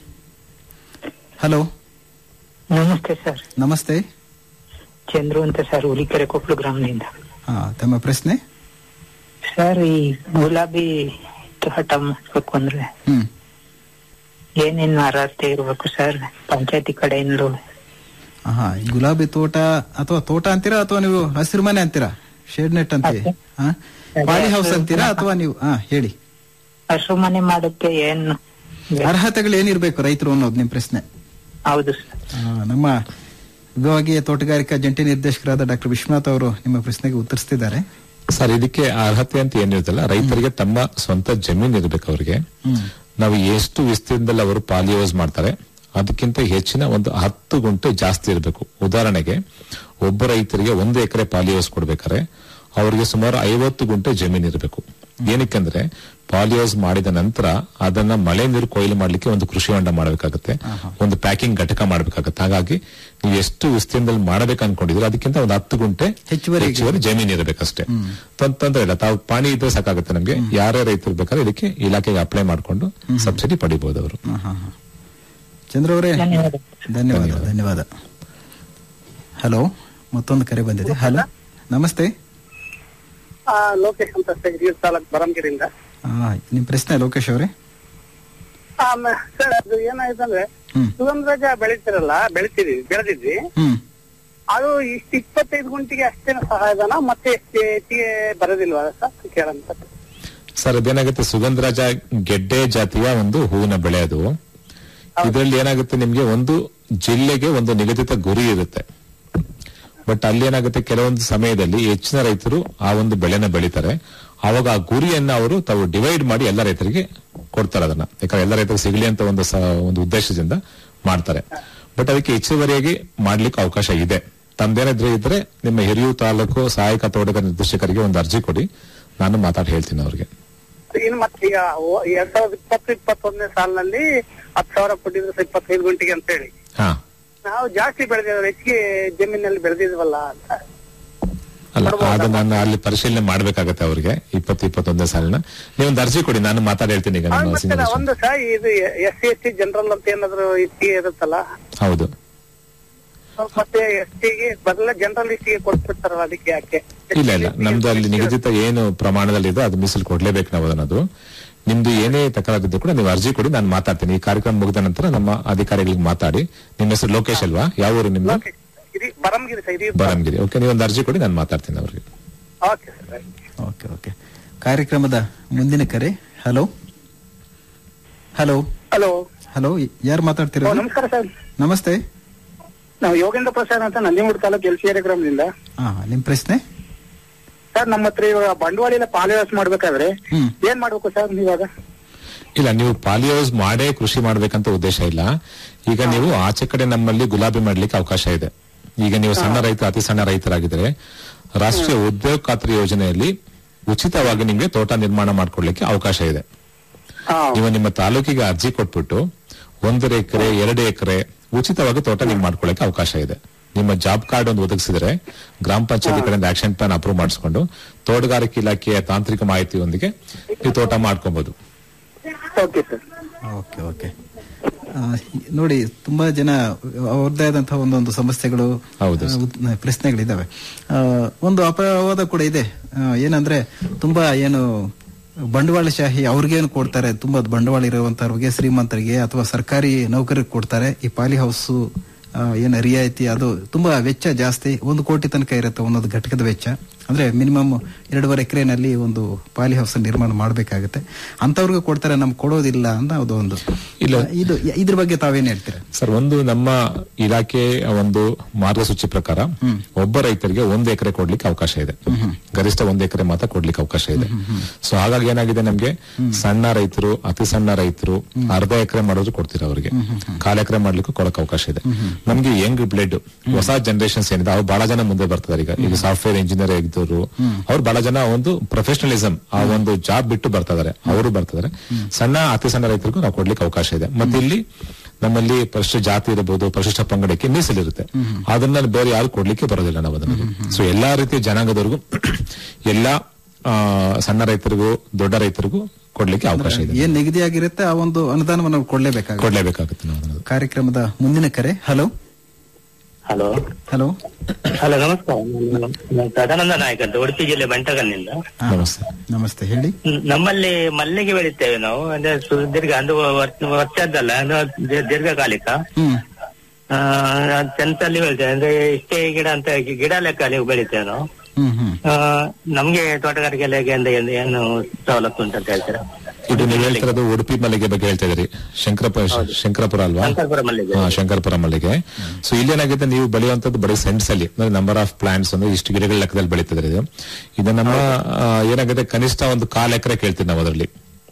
ಹಲೋ ನಮಸ್ತೆ ಸರ್ ನಮಸ್ತೆ ಚಂದ್ರು ಅಂತ ಸರ್ ಹುಲಿಕೆರೆ ಕೊಪ್ಪಳು ಗ್ರಾಮದಿಂದ ಹಾ ತಮ್ಮ ಪ್ರಶ್ನೆ ಸರ್ ಈ ಗುಲಾಬಿ ತೋಟ ಮಾಡಿಸ್ಬೇಕು ಅಂದ್ರೆ ಹ್ಮ್ ಏನೇನು ಅರ್ಹತೆ ಇರ್ಬೇಕು ಸರ್ ಪಂಚಾಯತಿ ಕಡೆಯಿಂದ ಹಾ ಈ ಗುಲಾಬಿ ತೋಟ ಅಥವಾ ತೋಟ ಅಂತೀರಾ ಅಥವಾ ನೀವು ಹಸಿರು ಮನೆ ಅಂತೀರಾ ಶೇಡ್ ನೆಟ್ ಅಂತೀವಿ ಹಾ ಪಾಲಿ ಹೌಸ್ ಅಂತೀರಾ ಅಥವಾ ನೀವು ಹಾ ಹೇಳಿ ಹಸು ಮನೆ ಮಾಡೋಕ್ಕೆ ಏನು ಅರ್ಹತೆಗಳು ಏನಿರ್ಬೇಕು ರೈತರು ಅನ್ನೋದು ನಿಮ್ ಪ್ರಶ್ನೆ ಹೌದು ಸರ್ ಆ, ನಮ್ಮ ವಿಭಾಗೀಯ ತೋಟಗಾರಿಕಾ ಜಂಟಿ ನಿರ್ದೇಶಕರಾದ ಡಾಕ್ಟರ್ ವಿಶ್ವನಾಥ್ ಅವರು ನಿಮ್ಮ ಪ್ರಶ್ನೆಗೆ ಉತ್ತರಿಸ್ತಿದ್ದಾರೆ ಸರ್ ಇದಕ್ಕೆ ಅರ್ಹತೆ ಅಂತ ಏನಿರುತ್ತಲ್ಲ ರೈತರಿಗೆ ತಮ್ಮ ಸ್ವಂತ ಜಮೀನ್ ಇರ್ಬೇಕು ಅವರಿಗೆ ನಾವು ಎಷ್ಟು ವಿಸ್ತೀರ್ಣದಲ್ಲಿ ಅವರು ಪಾಲಿ ಯೂಸ್ ಮಾಡ್ತಾರೆ ಅದಕ್ಕಿಂತ ಹೆಚ್ಚಿನ ಒಂದು ಹತ್ತು ಗುಂಟೆ ಜಾಸ್ತಿ ಇರಬೇಕು ಉದಾಹರಣೆಗೆ ಒಬ್ಬ ರೈತರಿಗೆ ಒಂದು ಎಕರೆ ಪಾಲಿ ಹೌಸ್ ಕೊಡ್ಬೇಕಾದ್ರೆ ಅವರಿಗೆ ಸುಮಾರು ಐವತ್ತು ಗುಂಟೆ ಜಮೀನು ಇರಬೇಕು ಏನಕ್ಕೆಂದ್ರೆ ಪಾಲಿಹೌಸ್ ಮಾಡಿದ ನಂತರ ಅದನ್ನ ಮಳೆ ನೀರು ಕೊಯ್ಲು ಮಾಡ್ಲಿಕ್ಕೆ ಒಂದು ಕೃಷಿ ಹೊಂಡ ಮಾಡಬೇಕಾಗುತ್ತೆ ಒಂದು ಪ್ಯಾಕಿಂಗ್ ಘಟಕ ಮಾಡಬೇಕಾಗುತ್ತೆ ಹಾಗಾಗಿ ನೀವು ಎಷ್ಟು ವಿಸ್ತೀರ್ಣದಲ್ಲಿ ಮಾಡಬೇಕು ಅನ್ಕೊಂಡಿದ್ರೆ ಅದಕ್ಕಿಂತ ಒಂದು ಹತ್ತು ಗುಂಟೆ ಹೆಚ್ಚುವರಿ ಹೆಚ್ಚುವರಿ ಜಮೀನು ಇರಬೇಕಷ್ಟೇ ತೊಂದ್- ತೊಂದ್ರೆ ಇಲ್ಲ ತಾವು ಪಾಣಿ ಇದ್ರೆ ಸಾಕಾಗುತ್ತೆ ನಮ್ಗೆ ಯಾರೇ ರೈತರು ಬೇಕಾದ್ರೆ ಇದಕ್ಕೆ ಇಲಾಖೆಗೆ ಅಪ್ಲೈ ಮಾಡ್ಕೊಂಡು ಸಬ್ಸಿಡಿ ಪಡಿಬಹುದು ಅವರು ಹಾ, ಹಾ, ಹಾ. ಚಂದ್ರ ಅವರೇ ಧನ್ಯವಾದ. ಧನ್ಯವಾದ ಧನ್ಯವಾದ ಹಲೋ ಮತ್ತೊಂದು ಕರೆ ಬಂದಿದೆ ಹಲೋ ನಮಸ್ತೆ ಆ, ಲೋಕೇಶ್ ಅಂತ ಹಿರಿಯೂರು ತಾಲೂಕ್ ಬರಂಗಿರಿಂದ ಆ, ನಿಮ್ ಪ್ರಶ್ನೆ ಲೋಕೇಶ್ ಅವರೇ ಆಮೇಲೆ ಸರ್ ಅದು ಏನಾಯ್ತಂದ್ರೆ ಹ್ಮ್. ಸುಗಂಧರಾಜ ಬೆಳಿತಿರಲ್ಲ ಬೆಳಿತಿದ್ವಿ ಬೆಳೆದಿದ್ವಿ ಹ್ಮ್ ಅದು ಇಷ್ಟು ಇಪ್ಪತ್ತೈದು ಗುಂಟಿಗೆ ಅಷ್ಟೇನ ಸಹಾಯಧನ ಮತ್ತೆ ಹೆಚ್ಚಿಗೆ ಬರೋದಿಲ್ವಾ ಸರ್ ಕೇಳಂತ ಸರ್ ಅದೇನಾಗುತ್ತೆ ಸುಗಂಧರಾಜ ಗೆಡ್ಡೆ ಜಾತಿಯ ಒಂದು ಹೂವಿನ ಬೆಳೆ ಅದು ಇದರಲ್ಲಿ ಏನಾಗುತ್ತೆ ನಿಮ್ಗೆ ಒಂದು ಜಿಲ್ಲೆಗೆ ಒಂದು ನಿಗದಿತ ಗುರಿ ಇರುತ್ತೆ ಬಟ್ ಅಲ್ಲಿ ಏನಾಗುತ್ತೆ ಕೆಲವೊಂದು ಸಮಯದಲ್ಲಿ ಹೆಚ್ಚಿನ ರೈತರು ಆ ಒಂದು ಬೆಳೆನ ಬೆಳಿತಾರೆ ಆವಾಗ ಆ ಗುರಿಯನ್ನ ಅವರು ತಾವು ಡಿವೈಡ್ ಮಾಡಿ ಎಲ್ಲ ರೈತರಿಗೆ ಕೊಡ್ತಾರೆ ಅದನ್ನ ಯಾಕಂದ್ರೆ ಎಲ್ಲ ರೈತರಿಗೆ ಸಿಗಲಿ ಅಂತ ಒಂದು ಸ- ಒಂದು ಉದ್ದೇಶದಿಂದ ಮಾಡ್ತಾರೆ ಬಟ್ ಅದಕ್ಕೆ ಹೆಚ್ಚುವರಿಯಾಗಿ ಮಾಡ್ಲಿಕ್ಕೆ ಅವಕಾಶ ಇದೆ ತಮ್ದೇನಾದ್ರೂ ಇದ್ರೆ ನಿಮ್ಮ ಹಿರಿಯೂರು ತಾಲೂಕು ಸಹಾಯಕ ತೋಟಗಾರ ನಿರ್ದೇಶಕರಿಗೆ ಒಂದು ಅರ್ಜಿ ಕೊಡಿ ನಾನು ಮಾತಾಡಿ ಹೇಳ್ತೀನಿ ಅವ್ರಿಗೆ ಇನ್ನು ಮತ್ತೆ ಈಗ ಓ- ಎರಡ್ ಸಾವಿರದ ಇಪ್ಪತ್ತು ಇಪ್ಪತ್ತೊಂದನೇ ಸಾಲಿನಲ್ಲಿ ಹತ್ತು ಸಾವಿರ ಕೊಟ್ಟಿದ್ರು ಸರ್ ಇಪ್ಪತ್ತೈದು ಗುಂಟಿಗೆ ಅಂತ ಹೇಳಿ ಹಾ ನಾವು ಜಾಸ್ತಿ ಬೆಳೆದಿದ್ರು ಹೆಚ್ಚಿಗೆ ಜಮೀನಲ್ಲಿ ಬೆಳೆದಿದ್ವಲ್ಲ ಅಂತ ಅಲ್ಲ ಅದು ನಾನು ಅಲ್ಲಿ ಪರಿಶೀಲನೆ ಮಾಡ್ಬೇಕಾಗತ್ತೆ ಅವ್ರಿಗೆ ಇಪ್ಪತ್ತು ಇಪ್ಪತ್ತೊಂದನೇ ಸಾಲಿನ ನೀವು ಒಂದು ಅರ್ಜಿ ಕೊಡಿ ನಾನು ಮಾತಾಡಿ ಹೇಳ್ತೀನಿ ಈಗ ಆ, ನಮ್ಮ ಮತ್ತೆ senior ಒಂದು ಸಹ ಇದು S C S T general ಅಂತ ಏನಾದ್ರು ಹೆಚ್ಚಿಗೆ ಇರುತ್ತಲ್ಲ ಹೌದು ಮತ್ತೆ ಎಸ್ ಟಿಗೆ ಬದಲ ಜನರಲ್ ಇಷ್ಟಿಗೆ ಕೊಟ್ಬಿಡ್ತಾರಲ್ಲ ಅದಕ್ಕೆ ಯಾಕೆ ಇಲ್ಲ ಇಲ್ಲ ನಮ್ದು ಅಲ್ಲಿ ನಿಗದಿತ ಏನು ಪ್ರಮಾಣದಲ್ಲಿ ಇದೆ ಅದು ಮೀಸಲು ಕೊಡ್ಲೇಬೇಕು ನಾವು ಅದನ್ನದು ನಿಮ್ದು ಏನೇ ತಕರಾರಿದ್ದು ಕೂಡ ನೀವು ಅರ್ಜಿ ಕೊಡಿ ನಾನು ಮಾತಾಡ್ತೀನಿ ಈ ಕಾರ್ಯಕ್ರಮ ಮುಗಿದ ನಂತರ ನಮ್ಮ ಅಧಿಕಾರಿಗಳಿಗೆ ಮಾತಾಡಿ ನಿಮ್ಮ ಹೆಸರು ಲೋಕೇಶ್ ಅಲ್ವಾ ಯಾವ ಊರು ನಿಮ್ದು ಇದು ಬರಂಗಿರಿ ಸರ್ ಇದು ಬರಂಗಿರಿ ಓಕೆ ನೀವು ಒಂದು ಅರ್ಜಿ ಕೊಡಿ ನಾನು ಮಾತಾಡ್ತೀನಿ ಅವ್ರಿಗೆ ಓಕೆ ಸರ್ ಓಕೆ ಓಕೆ ಕಾರ್ಯಕ್ರಮದ ಮುಂದಿನ ಕರೆ ಹಲೋ ಹಲೋ ಹಲೋ ಹಲೋ ಯಾರು ಮಾತಾಡ್ತಿರೋದು ನಮಸ್ಕಾರ ಸರ್ ನಮಸ್ತೆ ನಾವು ಯೋಗೇಂದ್ರ ಪ್ರಸಾದ್ ಅಂತ ನಂಜನಗೂಡು ತಾಲೂಕು ಎಲ್ ಸಿ ಗ್ರಾಮದಿಂದ ಹಾ ನಿಮ್ ಪ್ರಶ್ನೆ ಸರ್ ನಮ್ಮ ಹತ್ರ ಇವಾಗ ಬಂಡವಾಳ ಎಲ್ಲ ಪಾಲಿವಾಸ ಮಾಡ್ಬೇಕಾದ್ರೆ ಹ್ಮ್. ಏನ್ ಮಾಡ್ಬೇಕು ಸರ್ ನೀವಾಗ ಇಲ್ಲ ನೀವು ಪಾಲಿ ಹೌಸ್ ಮಾಡೇ ಕೃಷಿ ಮಾಡ್ಬೇಕಂತ ಉದ್ದೇಶ ಇಲ್ಲ ಈಗ ನೀವು ಆಚೆ ಕಡೆ ನಮ್ಮಲ್ಲಿ ಗುಲಾಬಿ ಮಾಡ್ಲಿಕ್ಕೆ ಅವಕಾಶ ಇದೆ ಈಗ ನೀವು ಸಣ್ಣ ರೈತ ಅತಿ ಸಣ್ಣ ರೈತರಾಗಿದ್ರೆ ರಾಷ್ಟ್ರೀಯ ಉದ್ಯೋಗ ಖಾತ್ರಿ ಯೋಜನೆಯಲ್ಲಿ ಉಚಿತವಾಗಿ ನಿಮ್ಗೆ ತೋಟ ನಿರ್ಮಾಣ ಮಾಡ್ಕೊಡ್ಲಿಕ್ಕೆ ಅವಕಾಶ ಇದೆ ಹಾ ನೀವು ನಿಮ್ಮ ತಾಲೂಕಿಗೆ ಅರ್ಜಿ ಕೊಟ್ಬಿಟ್ಟು ಒಂದೂವರೆ ಎಕರೆ ಎರಡು ಎಕರೆ ಉಚಿತವಾಗಿ ತೋಟ ನೀವು ಮಾಡ್ಕೊಳ್ಳಕ್ಕೆ ಅವಕಾಶ ಇದೆ ನಿಮ್ಮ ಜಾಬ್ ಕಾರ್ಡ್ ಒಂದು ಒದಗಿಸಿದ್ರೆ ಗ್ರಾಮ ಪಂಚಾಯತಿ ಕಡೆಯಿಂದ ಆಕ್ಷನ್ ಪ್ಲಾನ್ ಅಪ್ರೂವ್ ಮಾಡಿಸ್ಕೊಂಡು ತೋಟಗಾರಿಕೆ ಇಲಾಖೆಯ ತಾಂತ್ರಿಕ ಮಾಹಿತಿಯೊಂದಿಗೆ ಈ ತೋಟ ಮಾಡ್ಕೊಬಹುದು ಓಕೆ ಸರ್ ಓಕೆ ಓಕೆ ಆ, ನೋಡಿ ತುಂಬಾ ಜನ ಅವ್ರದ್ದೇ ಆದಂತಹ ಒಂದೊಂದು ಸಮಸ್ಯೆಗಳು ಹೌದು ಆ, ಉತ್- ಪ್ರಶ್ನೆಗಳಿದಾವೆ ಆ, ಒಂದು ಅಪವಾದ ಕೂಡ ಇದೆ ಆ, ಏನಂದ್ರೆ ತುಂಬಾ ಏನು ಬಂಡವಾಳಶಾಹಿ ಅವ್ರಿಗೇನು ಕೊಡ್ತಾರೆ ತುಂಬಾ ಬಂಡವಾಳ ಇರುವಂತವ್ರಿಗೆ ಶ್ರೀಮಂತರಿಗೆ ಅಥವಾ ಸರ್ಕಾರಿ ನೌಕರಿಗೆ ಕೊಡ್ತಾರೆ ಈ ಪಾಲಿ ಹೌಸ್ ಏನು ರಿಯಾಯಿತಿ ಅದು ತುಂಬಾ ವೆಚ್ಚ ಜಾಸ್ತಿ ಒಂದು ಕೋಟಿ ತನಕ ಇರುತ್ತೆ ಒಂದೊಂದು ಘಟಕದ ವೆಚ್ಚ ಅಂದ್ರೆ ಮಿನಿಮಮ್ ಎರಡೂವರೆ ಎಕರೆನಲ್ಲಿ ಒಂದು ಪಾಲಿ ಹೌಸ್ ನಿರ್ಮಾಣ ಮಾಡಬೇಕಾಗುತ್ತೆ ಅಂತವ್ರಿಗೆ ಕೊಡ್ತಾರೆ ನಮ್ಗೆ ಕೊಡೋದಿಲ್ಲ ಅಂತ ಅದು ಒಂದು ಇಲ್ಲ. ಇದು ಇದ್ರ ಬಗ್ಗೆ ತಾವೇನ್ ಹೇಳ್ತೀರಾ ಸರ್ ಒಂದು ನಮ್ಮ ಇಲಾಖೆ ಒಂದು ಮಾರ್ಗಸೂಚಿ ಪ್ರಕಾರ ಒಬ್ಬ ರೈತರಿಗೆ ಒಂದು ಎಕರೆ ಕೊಡ್ಲಿಕ್ಕೆ ಅವಕಾಶ ಇದೆ ಗರಿಷ್ಠ ಒಂದು ಎಕರೆ ಮಾತ್ರ ಕೊಡ್ಲಿಕ್ಕೆ ಅವಕಾಶ ಇದೆ ಸೊ ಹಾಗಾಗಿ ಏನಾಗಿದೆ ನಮ್ಗೆ ಸಣ್ಣ ರೈತರು ಅತಿ ಸಣ್ಣ ರೈತರು ಅರ್ಧ ಎಕರೆ ಮಾಡಿದ್ರು ಕೊಡ್ತೀರಾ ಅವರಿಗೆ ಕಾಲ ಎಕರೆ ಮಾಡ್ಲಿಕ್ಕೂ ಕೊಡಕ್ ಅವಕಾಶ ಇದೆ ನಮ್ಗೆ ಯಂಗ್ ಬ್ಲಡ್ ಹೊಸ ಜನರೇಷನ್ಸ್ ಏನಿದೆ ಅವ್ರು ಬಹಳ ಜನ ಮುಂದೆ ಬರ್ತಾರೆ ಈಗ ಈಗ ಸಾಫ್ಟ್ವೇರ್ ಇಂಜಿನಿಯರ್ ಆಗಿದ್ದವರು ಅವ್ರು ಬಹಳ ಜನ ಒಂದು ಪ್ರೊಫೆಷನಲಿಸಂ ಆ ಒಂದು ಜಾಬ್ ಬಿಟ್ಟು ಬರ್ತಾ ಇದಾರೆ ಅವರು ಬರ್ತಿದ್ದಾರೆ ಸಣ್ಣ ಅತಿ ಸಣ್ಣ ರೈತರಿಗೂ ನಾವು ಕೊಡ್ಲಿಕ್ಕೆ ಅವಕಾಶ ಇದೆ ಮತ್ತೆ ಇಲ್ಲಿ ನಮ್ಮಲ್ಲಿ ಪರಿಶಿಷ್ಟ ಜಾತಿ ಇರಬಹುದು ಪರಿಶಿಷ್ಟ ಪಂಗಡಕ್ಕೆ ಮೀಸಲಿರುತ್ತೆ ಅದನ್ನ ಬೇರೆ ಯಾರು ಕೊಡ್ಲಿಕ್ಕೆ ಬರೋದಿಲ್ಲ ನಾವು ಅದನ್ನ ಸೊ ಎಲ್ಲಾ ರೀತಿಯ ಜನಾಂಗದವರಿಗೂ ಎಲ್ಲಾ ಆ, ಸಣ್ಣ ರೈತರಿಗೂ ದೊಡ್ಡ ರೈತರಿಗೂ ಕೊಡ್ಲಿಕ್ಕೆ ಅವಕಾಶ ಇದೆ ಏನ್ ನಿಗದಿ ಆಗಿರುತ್ತೆ ಆ ಒಂದು ಅನುದಾನವನ್ನು ನಾವು ಕೊಡ್ಲೇಬೇಕಾಗುತ್ತೆ ಕೊಡ್ಲೇಬೇಕಾಗುತ್ತೆ ನಾವು ಅದನ್ನ. ಕಾರ್ಯಕ್ರಮದ ಮುಂದಿನ ಕರೆ ಹಲೋ ಹಲೋ ಹಲೋ ಹಲೋ ನಮಸ್ಕಾರ ನಾನು ನಾನು ಸದಾನಂದ ನಾಯಕ್ ಅಂತ ಉಡುಪಿ ಜಿಲ್ಲೆ ಬಂಟಗಲ್ನಿಂದ ನಮಸ್ತೆ ನಮಸ್ತೆ ಹೇಳಿ ನ್- ನಮ್ಮಲ್ಲಿ ಮಲ್ಲಿಗೆ ಬೆಳಿತೇವೆ ನಾವು ಅಂದ್ರೆ ಸುದೀರ್ಘ ಅದು ವರ್ಷ- ವರ್ಷದ್ದಲ್ಲ ಅದು ದಿ- ದೀರ್ಘಕಾಲಿಕ ಹ್ಮ್ ಆ, ಸೆನ್ಸಲ್ಲಿ ಬೆಳಿತೇವೆ ಅಂದ್ರೆ ಇಷ್ಟೇ ಗಿಡ ಅಂತ ಗಿಡ ಲೆಕ್ಕ ನೀವು ಬೆಳಿತೇವೆ ನಾವು ಹ್ಮ್ ಹ್ಮ್ ಆ, ನಮ್ಗೆ ತೋಟಗಾರಿಕೆ ಇಲಾಖೆಯಿಂದ ಏನು ಏನು ಸವಲತ್ತು ಉಂಟಂತ ಹೇಳ್ತೀರಾ ಇದು ನೀವು ಹೇಳ್ತಿರೋದು ಉಡುಪಿ ಮಲ್ಲಿಗೆ ಬಗ್ಗೆ ಹೇಳ್ತಾ ಇದ್ರಿ ಶಂಕರಪುರ ಶಂಕರಪುರ ಅಲ್ವಾ ಶಂಕರಪುರ ಮಲ್ಲಿಗೆ ಹಾ ಶಂಕರಪುರ ಮಲ್ಲಿಗೆ ಸೊ ಇಲ್ಲೇನಾಗಿದೆ ನೀವು ಬೆಳೆಯುವಂತದ್ದು ಬರೀ ಸೆಂಟ್ಸ್ ಅಲ್ಲಿ ನಂಬರ್ ಆಫ್ ಪ್ಲಾಂಟ್ಸ್ ಅಂದ್ರೆ ಇಷ್ಟು ಗಿಡಗಳ ಲೆಕ್ಕದಲ್ಲಿ ಬೆಳೀತಿದ್ರೆ ಇದು ಇದು ನಮ್ಮ ಆ, ಏನಾಗಿದೆ ಕನಿಷ್ಠ ಒಂದು ಕಾಲ್ ಎಕರೆ ಕೇಳ್ತೀವಿ ನಾವು ಅದರಲ್ಲಿ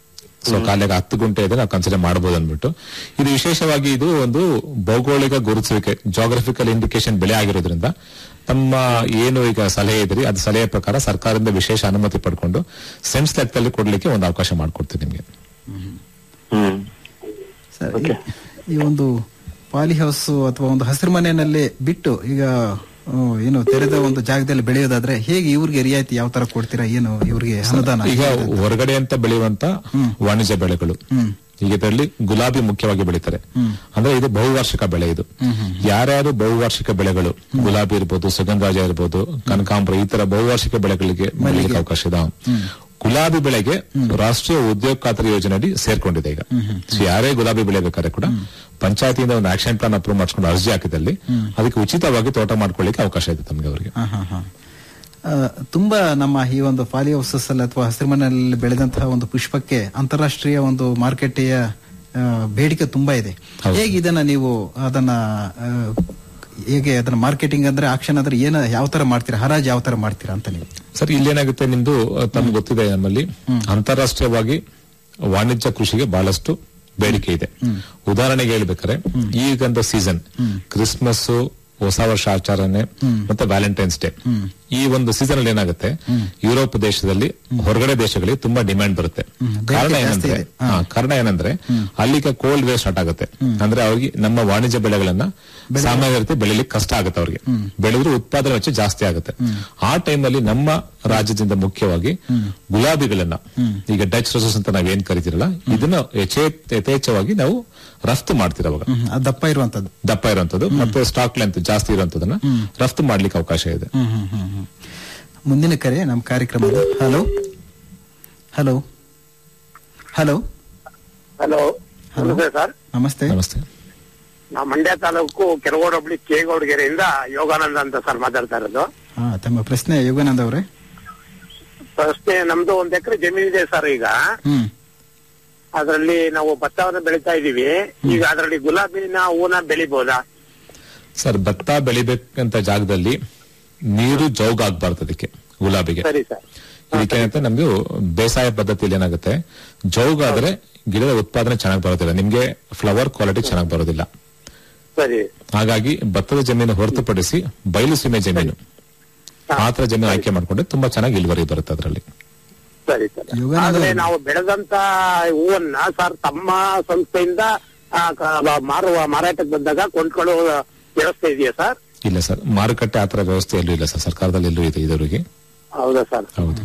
ಸೊ ಕಾಲಿಗೆ ಹತ್ತು ಗುಂಟೆ ಇದೆ ನಾವು ಕನ್ಸಿಡರ್ ಮಾಡಬಹುದು ಅಂದ್ಬಿಟ್ಟು ಇದು ವಿಶೇಷವಾಗಿ ಇದು ಒಂದು ಭೌಗೋಳಿಕ ಗುರುತಿಸುವಿಕೆ ಜಾಗ್ರಫಿಕಲ್ ಇಂಡಿಕೇಶನ್ ಬೆಳೆ ಆಗಿರೋದ್ರಿಂದ ತಮ್ಮ ಏನು ಈಗ ಸಲಹೆ ಇದ್ರಿ ಅದು ಸಲಹೆ ಪ್ರಕಾರ ಸರ್ಕಾರದಿಂದ ವಿಶೇಷ ಅನುಮತಿ ಪಡ್ಕೊಂಡು ಸೆನ್ಸ್ ಲೆಕ್ಕದಲ್ಲಿ ಕೊಡ್ಲಿಕ್ಕೆ ಒಂದು ಅವಕಾಶ ಮಾಡಿಕೊಡ್ತೀವಿ ನಿಮ್ಗೆ ಹ್ಮ್ ಸರ್ ಈ- ಈ ಒಂದು ಪಾಲಿ ಹೌಸ್ ಅಥವಾ ಒಂದು ಹಸಿರು ಮನೆಯಲ್ಲೇ ಬಿಟ್ಟು ಈಗ ಆ, ಏನು ತೆರೆದ ಒಂದು ಜಾಗದಲ್ಲಿ ಬೆಳೆಯೋದಾದ್ರೆ ಹೇಗೆ ಇವ್ರಿಗೆ ರಿಯಾಯಿತಿ ಯಾವ ತರ ಕೊಡ್ತೀರಾ ಏನು ಇವ್ರಿಗೆ ಅನುದಾನ ಈಗ ಹೊರಗಡೆ ಅಂತ ಬೆಳೆಯುವಂತ ವಾಣಿಜ್ಯ ಬೆಳೆಗಳು ಈಗ ಇದರಲ್ಲಿ ಗುಲಾಬಿ ಮುಖ್ಯವಾಗಿ ಬೆಳೀತಾರೆ ಅಂದ್ರೆ ಇದು ಬಹುವಾರ್ಷಿಕ ಬೆಳೆ ಇದು ಯಾರ್ಯಾರು ಬಹುವಾರ್ಷಿಕ ಬೆಳೆಗಳು ಗುಲಾಬಿ ಇರ್ಬೋದು ಸುಗಂಧರಾಜ ಇರ್ಬೋದು ಕನಕಾಂಬರ ಈ ತರ ಬಹುವಾರ್ಷಿಕ ಬೆಳೆಗಳಿಗೆ ಬೆಳೆಯಲಿಕ್ಕೆ ಅವಕಾಶ ಇದೆ ಗುಲಾಬಿ ಬೆಳೆಗೆ ರಾಷ್ಟ್ರೀಯ ಉದ್ಯೋಗ ಖಾತರಿ ಯೋಜನೆಯಡಿ ಸೇರ್ಕೊಂಡಿದೆ ಈಗ ಸೊ ಯಾರೇ ಗುಲಾಬಿ ಬೆಳೆ ಬೇಕಾದ್ರೆ ಕೂಡ ಪಂಚಾಯತಿಯಿಂದ ಒಂದು ಆಕ್ಷನ್ ಪ್ಲಾನ್ ಅಪ್ರೂವ್ ಮಾಡಿಸ್ಕೊಂಡು ಅರ್ಜಿ ಹಾಕಿದಲ್ಲಿ ಅದಕ್ಕೆ ಉಚಿತವಾಗಿ ತೋಟ ಮಾಡ್ಕೊಳ್ಳಿಕ್ಕೆ ಅವಕಾಶ ಇದೆ ತಮಗೆ ಅವರಿಗೆ ಹಾ, ಹಾ, ಹಾ. ಆ, ತುಂಬಾ ನಮ್ಮ ಈ ಒಂದು ಪಾಲಿ ಹೌಸಸ್ ಅಲ್ಲಿ ಅಥವಾ ಹಸಿರುಮನೆಯಲ್ಲಿ ಬೆಳೆದಂತಹ ಒಂದು ಪುಷ್ಪಕ್ಕೆ ಅಂತಾರಾಷ್ಟ್ರೀಯ ಒಂದು ಮಾರುಕಟ್ಟೆಯ ಆ, ಬೇಡಿಕೆ ತುಂಬಾ ಇದೆ ಹೇಗೆ ಇದನ್ನ ನೀವು ಅದನ್ನ ಆ, ಹೇಗೆ ಅದನ್ನ ಮಾರ್ಕೆಟಿಂಗ್ ಅಂದ್ರೆ ಆಕ್ಷನ್ ಅಂದ್ರೆ ಏನ ಯಾವ ತರ ಮಾಡ್ತೀರಾ ಹರಾಜು ಯಾವ ತರ ಮಾಡ್ತೀರಾ ಅಂತ ನೀವು ಸರ್ ಇಲ್ಲೇನಾಗುತ್ತೆ ನಿಮ್ದು ಅಹ್, ತಮ್ಗೆ ಗೊತ್ತಿದೆ ನಮ್ಮಲ್ಲಿ ಅಂತಾರಾಷ್ಟ್ರೀಯವಾಗಿ ವಾಣಿಜ್ಯ ಕೃಷಿಗೆ ಬಹಳಷ್ಟು ಬೇಡಿಕೆ ಇದೆ ಉದಾಹರಣೆಗೆ ಹೇಳ್ಬೇಕಾದ್ರೆ ಈಗಂತ ಸೀಸನ್ ಕ್ರಿಸ್ಮಸ್ ಹೊಸ ವರ್ಷ ಆಚರಣೆ ಮತ್ತೆ ವ್ಯಾಲೆಂಟೈನ್ಸ್ ಡೇ ಈ ಒಂದು ಸೀಸನ್ ಅಲ್ಲಿ ಏನಾಗುತ್ತೆ ಯುರೋಪ್ ದೇಶದಲ್ಲಿ ಹೊರಗಡೆ ದೇಶಗಳಿಗೆ ತುಂಬಾ ಡಿಮ್ಯಾಂಡ್ ಬರುತ್ತೆ ಕಾರಣ ಏನಂದ್ರೆ ಹಾ, ಕಾರಣ ಏನಂದ್ರೆ ಅಲ್ಲಿಗೆ ಕೋಲ್ಡ್ ವೇವ್ ಸ್ಟಾರ್ಟ್ ಆಗುತ್ತೆ ಅಂದ್ರೆ ಅವ್ರಿಗೆ ನಮ್ಮ ವಾಣಿಜ್ಯ ಬೆಳೆಗಳನ್ನ ಸಾಮಾನ್ಯ ರೀತಿ ಬೆಳಿಲಿಕ್ಕೆ ಕಷ್ಟ ಆಗುತ್ತೆ ಅವ್ರಿಗೆ ಬೆಳೆದ್ರೆ ಉತ್ಪಾದನೆ ವೆಚ್ಚ ಜಾಸ್ತಿ ಆಗುತ್ತೆ ಆ ಟೈಮಲ್ಲಿ ನಮ್ಮ ರಾಜ್ಯದಿಂದ ಮುಖ್ಯವಾಗಿ ಗುಲಾಬಿಗಳನ್ನ ಈಗ ಡಚ್ ರೋಸಸ್ ಅಂತ ನಾವೇನ್ ಕರಿತಿರಲ್ಲ ಇದನ್ನ ಯಥೇ- ಯಥೇಚ್ಛವಾಗಿ ನಾವು ರಫ್ತು ಮಾಡ್ತೀರ ಅವಾಗ ಹ್ಮ್, ಅದು ದಪ್ಪ ಇರುವಂತದ್ದು ದಪ್ಪ ಇರುವಂತದ್ದು ಮತ್ತೆ ಸ್ಟಾಕ್ ಲೆಂತ್ ಜಾಸ್ತಿ ಇರುವಂತದನ್ನ ರಫ್ತು ಮಾಡ್ಲಿಕ್ಕೆ ಅವಕಾಶ ಇದೆ ಹ್ಮ್, ಹ್ಮ್, ಹ್ಮ್, ಹ್ಮ್. ಮುಂದಿನ ಕರೆ ನಮ್ಮ ಕಾರ್ಯಕ್ರಮದ hello hello hello hello Hello. ನಮಸ್ತೆ ಸರ್ ನಮಸ್ತೆ ನಮಸ್ತೆ ನಾವು ಮಂಡ್ಯ ತಾಲೂಕು ಕೆರಗೋಡು ಹೋಬಳಿ ಕೇಗೌಡಗೆರೆಯಿಂದ ಯೋಗಾನಂದ ಅಂತ ಸರ್ ಮಾತಾಡ್ತಾ ಇರೋದು ಹಾ ತಮ್ಮ ಪ್ರಶ್ನೆ ಯೋಗಾನಂದ ಅವರೇ ಪ್ರಶ್ನೆ ನಮ್ದು ಒಂದ್ ಎಕರೆ ಜಮೀನಿದೆ ಸರ್ ಈಗ ಹ್ಮ್ ಅದರಲ್ಲಿ ನಾವು ಭತ್ತವನ್ನು ಬೆಳಿತಾ ಇದೀವಿ ಈಗ ಅದರಲ್ಲಿ ಗುಲಾಬಿನ ಹೂವನ್ನ ಬೆಳಿಬೋದಾ ಸರ್ ಭತ್ತ ಬೆಳಿಬೇಕಂತ ಜಾಗದಲ್ಲಿ ನೀರು ಜೌಗ್ ಆಗ್ಬಾರ್ದು ಅದಕ್ಕೆ ಗುಲಾಬಿಗೆ ಸರಿ ಸರ್ ಇದಕ್ಕೆ ಏನಂತ ನಮ್ದು ಬೇಸಾಯ ಪದ್ಧತಿಯಲ್ಲಿ ಏನಾಗುತ್ತೆ ಜೌಗ್ ಆದ್ರೆ ಗಿಡದ ಉತ್ಪಾದನೆ ಚೆನ್ನಾಗಿ ಬರೋದಿಲ್ಲ ನಿಮ್ಗೆ ಫ್ಲವರ್ ಕ್ವಾಲಿಟಿ ಚೆನ್ನಾಗಿ ಬರೋದಿಲ್ಲ ಸರಿ ಹಾಗಾಗಿ ಭತ್ತದ ಜಮೀನು ಹೊರತುಪಡಿಸಿ ಬಯಲು ಸೀಮೆ ಜಮೀನು ಆ ತರ ಜಮೀನು ಆಯ್ಕೆ ಮಾಡ್ಕೊಂಡ್ರೆ ತುಂಬಾ ಚೆನ್ನಾಗಿ ಇಳುವರಿ ಬರುತ್ತೆ ಅದರಲ್ಲಿ ಸರಿ ಸರ್ ಯೋಗಾನಂದ ಆದ್ರೆ ಅವ್ರು- ನಾವು ಬೆಳೆದಂತ ಹೂವನ್ನ ಸರ್ ತಮ್ಮ ಸಂಸ್ಥೆಯಿಂದ ಆ, ಕ- ಮಾರುವ ಮಾರಾಟಕ್ಕೆ ಬಂದಾಗ ಕೊಂಡ್ಕೊಳ್ಳುವ ವ್ಯವಸ್ಥೆ ಇದೆಯಾ ಸರ್ ಇಲ್ಲ ಸರ್ ಮಾರುಕಟ್ಟೆ ಆ ತರ ವ್ಯವಸ್ಥೆ ಎಲ್ಲೂ ಇಲ್ಲ ಸರ್ ಸರ್ಕಾರದಲ್ಲಿ ಎಲ್ಲೂ ಇದೆ ಇದುವರೆಗೆ ಹೌದಾ ಸರ್ ಹೌದು